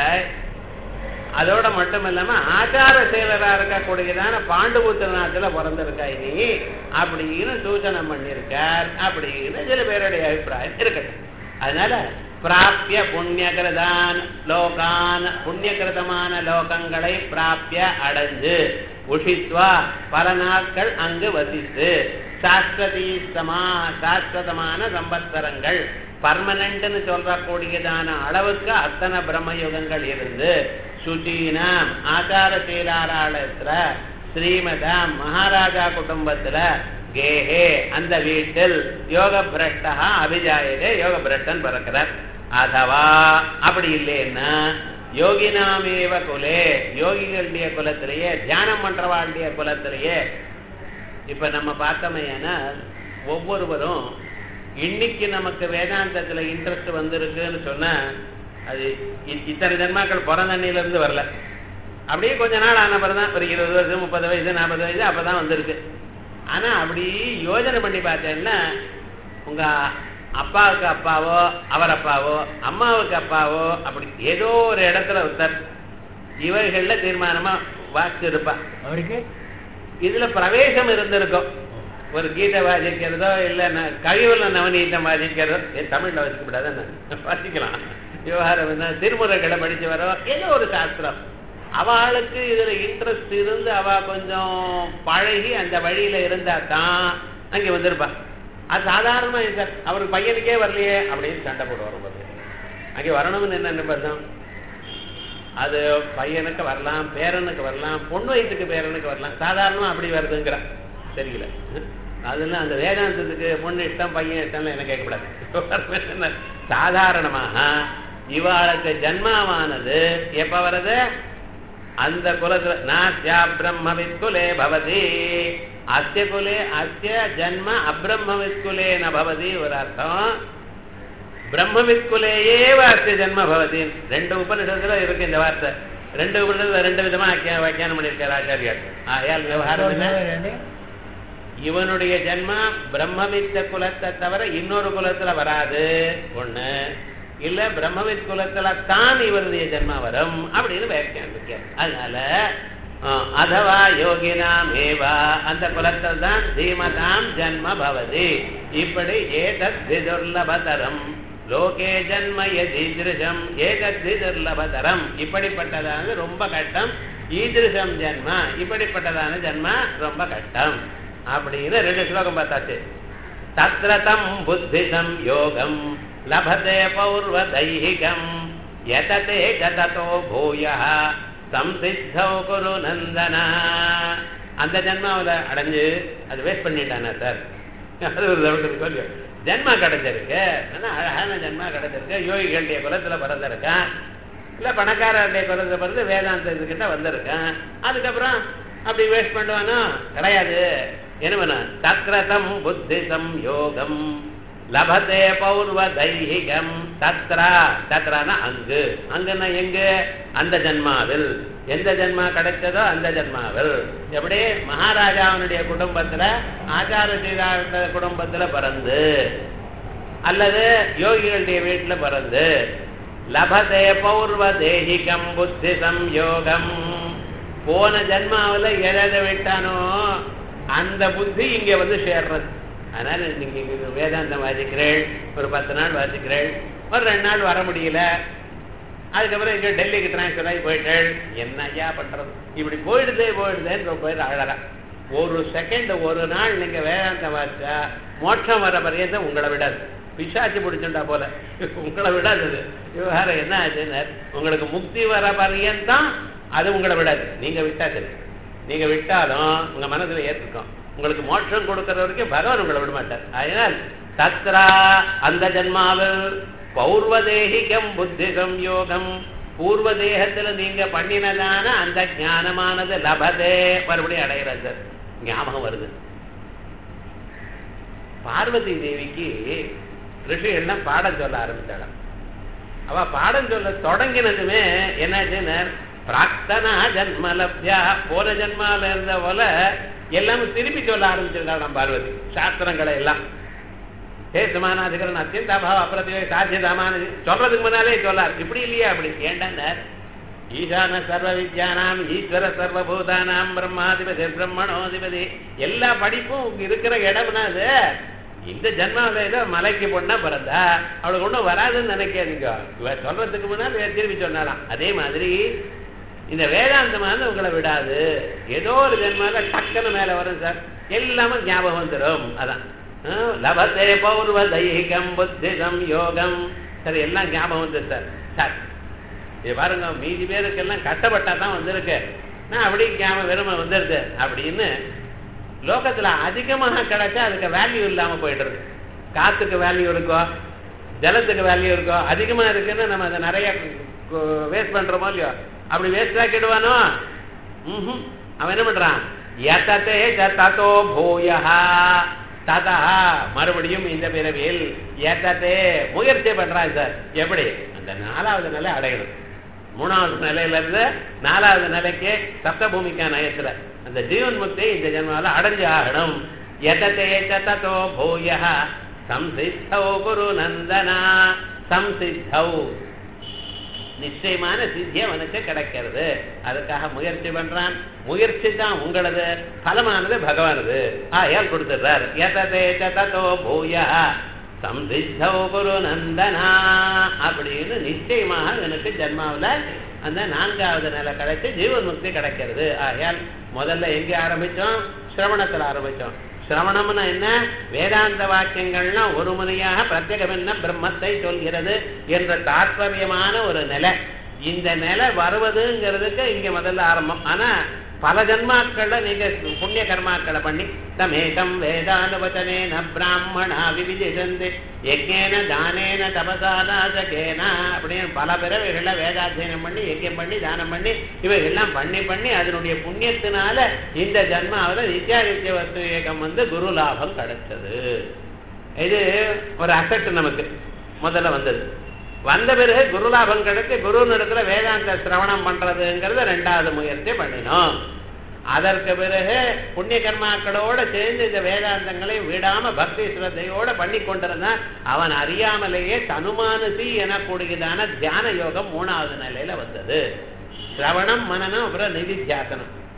அதோட மட்டும் இல்லாம ஆச்சார செயலரா இருக்கக்கூடியதான பாண்டுபுத்திரநாத்துல பிறந்திருக்கா நீ அப்படின்னு சூச்சனை பண்ணியிருக்கார் அப்படின்னு சில பேருடைய அபிப்பிராயம் இருக்கட்டும் அதனால பிராப்பிய புண்ணியகிருதான் லோகான் புண்ணியகிருதமான லோகங்களை பிராப்பிய அடைஞ்சு உஷித்வா பல நாட்கள் அங்கு வசித்து சாஸ்வதீசமா சாஸ்வதமான சம்பத்சரங்கள் பர்மனன்ட்னு சொல்லக்கூடியதான அளவுக்கு அத்தனை பிரம்மயுகங்கள் இருந்து சுச்சீனாம் ஆச்சாரசீலாராளத்துல ஸ்ரீமதாம் மகாராஜா குடும்பத்துல கேஹே அந்த வீட்டில் யோக பிரஷ்டா அபிஜாயதே யோக பிரஷ்டன் பிறக்கிறார் அதவா அப்படி இல்லைன்னா யோகினாமேவ குலே யோகிகளுடைய குலத்திலேயே தியானம் பண்றவாளுடைய குலத்திலேயே இப்ப நம்ம பார்த்தோமையானா ஒவ்வொருவரும் இன்னைக்கு நமக்கு வேதாந்தத்துல இன்ட்ரெஸ்ட் வந்திருக்குன்னு சொன்னா அது இத்தனை ஜென்மாக்கள் பிறந்தண்ணில இருந்து வரல அப்படியே கொஞ்ச நாள் ஆன பிறதான் ஒரு இருபது வயசு முப்பது வயசு நாற்பது வயசு அப்பதான் வந்திருக்கு ஆனா அப்படி யோஜனை பண்ணி பார்த்தேன்னா உங்க அப்பாவுக்கு அப்பாவோ அவர் அப்பாவோ அம்மாவுக்கு அப்பாவோ அப்படி ஏதோ ஒரு இடத்துல ஒருத்தர் இவர்கள்ல தீர்மானமா வாசிச்சு இருப்பா அவருக்கு இதுல பிரவேசம் இருந்திருக்கும் ஒரு கீதை வாசிக்கிறதோ இல்ல கழிவுல நவநீதம் வாசிக்கிறதோ ஏன் தமிழ்ல வாசிக்கப்படாத வாசிக்கலாம் விவகாரம் என்ன திருமுறைகளை படிச்சு வர ஏதோ ஒரு சாஸ்திரம் அவளுக்கு இதுல இன்ட்ரெஸ்ட் இருந்து அவ கொஞ்சம் பழகி அந்த வழியில இருந்தா தான் அங்க வந்திருப்பா அது சாதாரணமா சார் அவருக்கு பையனுக்கே வரலையே அப்படின்னு சண்டை போடுவார் போது அங்கே வரணும்னு என்ன நிபந்தம் அது பையனுக்கு வரலாம் பேரனுக்கு வரலாம் பொண்ணு வயசுக்கு பேரனுக்கு வரலாம் சாதாரணமா அப்படி வருதுங்கிறான் தெரியல அதெல்லாம் அந்த வேதாந்தத்துக்கு பொண்ணு இஷ்டம் பையன் இஷ்டம்லாம் என்ன கேட்கக்கூடாது சாதாரணமாக இவாளுக்கு ஜன்மாவானது எப்ப வருது அந்த குலத்துல நாஸ்யா பிரம்மவித் குலே பவதி அஸ்ய குலே அஸ்ய ஜன்ம அப்ரம்மவித் குலே ந பவதி ஒரு அர்த்தம் பிரம்மவித் குலேயேவ அஸ்ய ஜன்ம பவதி ரெண்டு உபனிஷத்துல இருக்கு இந்த வார்த்தை ரெண்டு உபனிஷத்துல ரெண்டு விதமா ஆக்கிய வியாக்கியானம் பண்ணியிருக்கார் ஆச்சாரியார் ஆயால் விவகாரம் என்ன இவனுடைய ஜென்மா பிரம்மவித்த குலத்தை தவிர இன்னொரு குலத்துல வராது ஒண்ணு இல்ல பிரம்மவித் குலத்துல தான் இவருடைய ஜென்மா வரும் அப்படின்னு வியாக்கியானம் இருக்கார் அதனால ஆஹ், அதவா யோகினாம் ஏவா அந்த குலத்தில் தான் தீமதாம் ஜன்ம பவதி இப்படி ஏதத்தி துர்லபதரம் லோகே ஜன்ம எதீதிருஷம் ஏதத்தி துர்லபதரம் இப்படிப்பட்டதானது ரொம்ப கஷ்டம் ஈதிருஷம் ஜன்மா இப்படிப்பட்டதான ஜன்மா ரொம்ப கஷ்டம் அப்படின்னு ரெண்டு ஸ்லோகம் பார்த்தாச்சு தத்ரதம் புத்திசம் யோகம் லபதே பௌர்வதைஹிகம் யததே கததோ பூய சம்சித்தோ குரு நந்தனா அந்த ஜன்மாவில் அடைஞ்சு அது வேஸ்ட் பண்ணிட்டானா சார் அது ஒரு doubt இருக்கு இல்லையோ? ஜன்மா கிடைச்சிருக்கு ஆனா அழகான ஜன்மா கிடைச்சிருக்கு யோகிகளுடைய குலத்துல பிறந்திருக்கான் இல்ல பணக்காரருடைய குலத்துல பிறந்து வேதாந்த இதுகிட்ட வந்திருக்கான் அதுக்கப்புறம் அப்படி வேஸ்ட் பண்ணுவானோ கிடையாது என்ன பண்ண தத்ரதம் புத்தி சம்யோகம் லபதே பௌர்வ தைஹிகம் தத்ரா தத்ரானா அங்கு அங்குன்னா எங்கு அந்த ஜன்மாவில் எந்த ஜன்மா கிடைச்சதோ அந்த ஜன்மாவில் எப்படி மகாராஜாவினுடைய குடும்பத்துல ஆச்சார சீதார குடும்பத்துல பிறந்து அல்லது யோகிகளுடைய வீட்டுல பிறந்து லபதே பௌர்வ தேகிகம் புத்தி சம்யோகம் போன ஜன்மாவில் எதை விட்டானோ அந்த புத்தி இங்க வந்து சேர்றது அதனால நீங்க இங்க வேதாந்தம் வாசிக்கிறேள் ஒரு பத்து நாள் வாசிக்கிறேள் ஒரு ரெண்டு நாள் வர முடியல அதுக்கப்புறம் இங்க டெல்லிக்கு டிரான்ஸ்ஃபர் ஆகி போயிட்டேள் என்ன ஐயா பண்றது இப்படி போயிடுதே போயிடுதேன்னு ரொம்ப பேர் அழறா ஒரு செகண்ட் ஒரு நாள் நீங்க வேதாந்தம் வாசிச்சா மோட்சம் வர பரியந்தம் உங்களை விடாது பிசாச்சு பிடிச்சுண்டா போல உங்களை விடாது அது விவகாரம் என்ன ஆச்சுன்னு உங்களுக்கு முக்தி வர பரியந்தம் அது உங்களை விடாது நீங்க விட்டா சரி நீங்க விட்டாலும் உங்க மனசுல ஏற்றுக்கும் உங்களுக்கு மோட்சம் கொடுக்கிற வரைக்கும் பகவான் உங்களை விட மாட்டார் அதனால் தத்ரா அந்த ஜன்மாவில் பௌர்வதேகிகம் புத்தி சம்யோகம் பூர்வ தேகத்துல நீங்க பண்ணினதான அந்த ஞானமானது லபதே மறுபடியும் அடைகிறது ஞாபகம் வருது பார்வதி தேவிக்கு ரிஷிகள்லாம் பாடம் சொல்ல ஆரம்பிச்சாலும் அவ பாடம் சொல்ல தொடங்கினதுமே என்னாச்சுன்னு பிராக்தனா ஜன்மலப்யா போன ஜன்மால இருந்த போல எல்லாமே திருப்பி சொல்ல ஆரம்பிச்சிருக்காளாம் பார்வதி சாஸ்திரங்களை எல்லாம் ஹே சமானாதிகரன் அத்தியந்த அபாவ அப்பிரதிவே சாத்தியதாமான சொல்றதுக்கு முன்னாலே சொல்லார் இப்படி இல்லையா அப்படி ஏண்டாங்க ஈசான சர்வ வித்யானாம் ஈஸ்வர சர்வபூதானாம் பிரம்மாதிபதி பிரம்மணோதிபதி எல்லா படிப்பும் இங்க இருக்கிற இடம்னா அது இந்த ஜென்மாவில ஏதோ மலைக்கு பொண்ணா பிறந்தா அவளுக்கு ஒன்றும் வராதுன்னு நினைக்காதீங்க இவ சொல்றதுக்கு முன்னால் இவ திருப்பி சொன்னாலாம் அதே மாதிரி இந்த வேதாந்தமானது உங்களை விடாது ஏதோ ஒரு ஜென்மால டக்குன்னு மேல வரும் சார் எல்லாமே ஞாபகம் வந்துடும் அதான் ஆஹ், லபத்தே பௌர்வ தைகிகம் புத்தி யோகம் சரி எல்லாம் ஞாபகம் வந்து சார் சார் இது பாருங்க மீதி பேருக்கெல்லாம் கஷ்டப்பட்டா தான் வந்திருக்கு நான் அப்படி ஞாபகம் வெறுமை வந்துருது அப்படின்னு லோகத்துல அதிகமாக கிடைச்சா அதுக்கு வேல்யூ இல்லாம போயிடுறது காத்துக்கு வேல்யூ இருக்கோ ஜலத்துக்கு வேல்யூ இருக்கோ அதிகமா இருக்குன்னு நம்ம அதை நிறைய வேஸ்ட் பண்றோமோ இல்லையோ அப்படி வேஸ்ட் ஆக்கிடுவானோ ம்ஹும். அவன் என்ன பண்றான் யததே ததோ பூயா ததா மறுபடியும் இந்த பிறவியில் யததே முயற்சி பண்றான் சார் எப்படி அந்த நாலாவது நிலை அடையணும் மூணாவது நிலையில இருந்து நாலாவது நிலைக்கு சப்தபூமிக்கா நயத்துல அந்த ஜீவன் முக்தி இந்த ஜென்மால அடைஞ்சு ஆகணும் எதத்தே ததோ பூய சம்சித்தௌ குரு நந்தனா சம்சித்தௌ நிச்சயமான சித்தி அவனுக்கு கிடைக்கிறது அதுக்காக முயற்சி பண்றான் முயற்சி தான் உங்களது பலமானது பகவானது ஆயால் கொடுத்துடுறார் எததே ததோ பூய சம்சித்தௌ குரு நந்தனா அப்படின்னு நிச்சயமாக எனக்கு ஜன்மாவில் அந்த நான்காவது நிலை கிடைச்சு ஜீவன் முக்தி கிடைக்கிறது ஆகையால் முதல்ல எங்க ஆரம்பிச்சோம் சிரவணத்துல ஆரம்பிச்சோம் சிரவணம்னா என்ன வேதாந்த வாக்கியங்கள்லாம் ஒரு முறையாக பிரத்யேகம் என்ன பிரம்மத்தை சொல்கிறது என்ற தாற்பயமான ஒரு நிலை இந்த நிலை வருவதுங்கிறதுக்கு இங்க முதல்ல ஆரம்பம் ஆனா பல ஜன்மாக்கள்ல நீங்க புண்ணிய கர்மாக்களை பண்ணி தமேகம் வேதானுவச்சனேன பிராமணா விவிஜிசந்து யஜ்ஞேன தானேன தபசாதாசகேன அப்படின்னு பல பிறவைகள்ல வேதாத்தியனம் பண்ணி யஜ்யம் பண்ணி தானம் பண்ணி இவைகள்லாம் பண்ணி பண்ணி அதனுடைய புண்ணியத்தினால இந்த ஜன்மாவில் நித்யாதித்ய வஸ்து ஏகம் வந்து குரு லாபம் கிடைச்சது இது ஒரு அசட்டு நமக்கு முதல்ல வந்தது வந்த பிறகு குருலாபம் கிடைச்சு குரு இடத்துல வேதாந்த சிரவணம் பண்றதுங்கிறத ரெண்டாவது முயற்சி பண்ணினோம் அதற்கு பிறகு புண்ணிய கர்மாக்களோட சேர்ந்து இந்த வேதாந்தங்களை விடாம பக்தி சிரத்தையோட பண்ணி கொண்டிருந்தான் அவன் அறியாமலேயே தனுமானசி எனக்கூடியதான தியான யோகம் மூணாவது நிலையில வந்தது சிரவணம் மனனம் அப்புறம் நிதித்தியாசனம்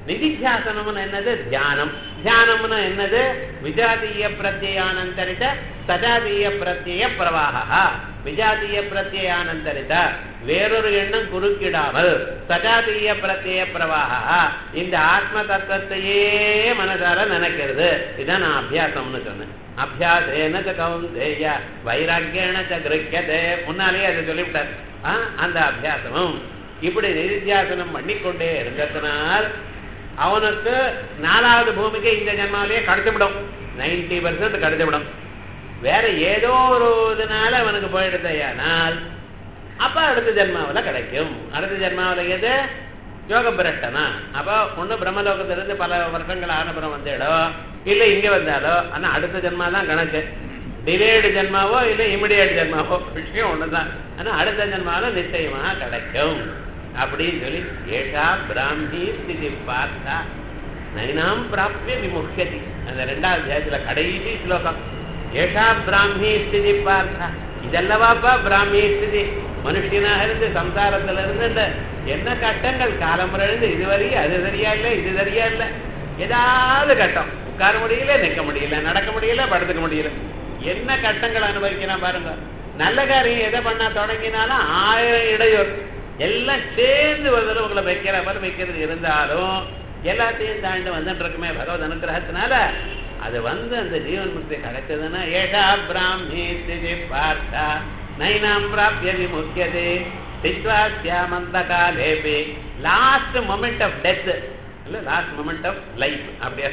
நிதித்தியாசனம்னு என்னது தியானம் தியானம்னு என்னது விஜாதீய பிரத்யானந்தரித சஜாதீய பிரத்யய பிரவாகா விஜாதீய பிரத்யானந்தரித வேறொரு எண்ணம் குறுக்கிடாமல் சஜாதீய பிரத்யய பிரவாகா இந்த ஆத்ம தத்துவத்தையே மனதால நினைக்கிறது இதான் நான் அபியாசம்னு சொன்னேன் அபியாசேன ச கௌந்தேய வைராக்கியன ச கிரக்கியதே முன்னாலேயே அதை சொல்லிவிட்டார் ஆ, அந்த அபியாசமும் இப்படி நிதித்தியாசனம் பண்ணிக்கொண்டே இருந்ததனால் அவனுக்கு நாலாவது பூமிக்கு இந்த ஜென்மாவிலேயே கிடைச்சுவிடும் நைன்டி பர்சன்ட் கிடைச்சுவிடும் வேற ஏதோ ஒரு இதனால அவனுக்கு போயிடுதையானால் அப்ப அடுத்த ஜென்மாவுல கிடைக்கும் அடுத்த ஜென்மாவுல எது யோக பிரஷ்டனா அப்போ ஒண்ணு பிரம்மலோகத்திலிருந்து பல வருஷங்கள் ஆனப்புறம் வந்துடோ இல்ல இங்க வந்தாலோ ஆனா அடுத்த ஜென்மா தான் கணக்கு டிலேடு ஜென்மாவோ இல்ல இமிடியேட் ஜென்மாவோ விஷயம் ஒண்ணுதான் ஆனா அடுத்த ஜென்மாவில நிச்சயமா கிடைக்கும் அப்படின்னு சொல்லி ஏஷா பிராமி ஸ்திதி பார்த்தா நைனாம் பிராப்திய விமுக்கியதி அந்த ரெண்டாவது அத்தியாயத்துல கடைசி ஸ்லோகம் ஏஷா பிராமி ஸ்திதி பார்த்தா இதல்லவாப்பா பிராமி ஸ்திதி மனுஷனாக இருந்து சம்சாரத்துல இருந்து என்ன கட்டங்கள் காலம்புற இருந்து இது வரையும் அது சரியா இல்லை இது சரியா இல்லை ஏதாவது கட்டம் உட்கார முடியல நிற்க முடியல நடக்க முடியல படுத்துக்க முடியல என்ன கட்டங்கள் அனுபவிக்கிறான் பாருங்க நல்ல காரியம் எதை பண்ண தொடங்கினாலும் ஆயிரம் இடையூறு எல்லாம் சேர்ந்து வருதில் உங்களை வைக்கிற மாதிரி வைக்கிறது இருந்தாலும் எல்லாத்தையும் தாண்டி வந்துட்டு இருக்குமே பகவத் அனுகிரகத்தினால அது வந்து அந்த ஜீவன் முக்தி கிடைச்சதுன்னா ஏஷா பிராமி ஸ்திதி பார்த்தா நைனாம் பிராப்திய விமுக்கியதே சித்வாசியாமந்த காலேபி லாஸ்ட் மொமெண்ட் ஆஃப் டெத் இல்ல லாஸ்ட் மொமெண்ட் ஆஃப் லைஃப் அப்படியே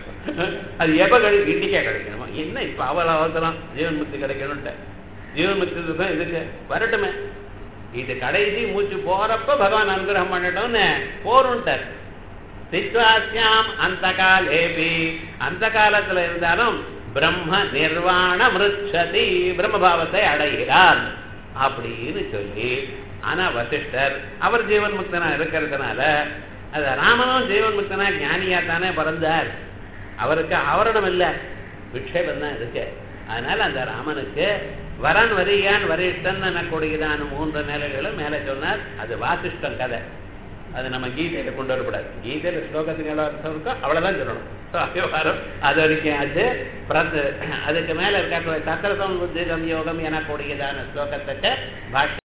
அது எப்ப கிடைக்கும் இன்னைக்கே கிடைக்கணுமா என்ன இப்ப அவள் அவசரம் ஜீவன் முக்தி கிடைக்கணும்ட்டு ஜீவன் முக்தி தான் இதுக்கு வரட்டுமே இது கடைசி மூச்சு போறப்ப பகவான் அனுகிரகம் பண்ணட்டோம்னு போரும்ட்டார் சித்வாசியாம் அந்த காலேபி அந்த காலத்துல இருந்தாலும் பிரம்ம நிர்வாண மிருச்சதி பிரம்மபாவத்தை அடைகிறார் அப்படின்னு சொல்லி ஆனா வசிஷ்டர் அவர் ஜீவன் முக்தனா இருக்கிறதுனால அது ராமனும் ஜீவன் முக்தனா ஞானியா தானே பிறந்தார் அவருக்கு ஆவரணம் இல்லை விக்ஷேபம் தான் இருக்கு அதனால அந்த ராமனுக்கு வரன் வரியான் வரிஷ்டன் எனக்கூடியதான மூன்று நிலைகளும் மேலே சொன்னார் அது வாசிஷ்டம் கதை அது நம்ம கீதையில கொண்டு வரக்கூடாது கீதையில ஸ்லோகத்துக்கு எவ்வளோ அர்த்தம் இருக்கோ அவ்வளவுதான் சொல்லணும் So, விவகாரம் அது வரைக்கும் அது பிரத் அதுக்கு மேல இருக்க சக்கரசம் புத்தி யோகம் எனக்கூடியதான ஸ்லோகத்துக்கு பாஷ்யம்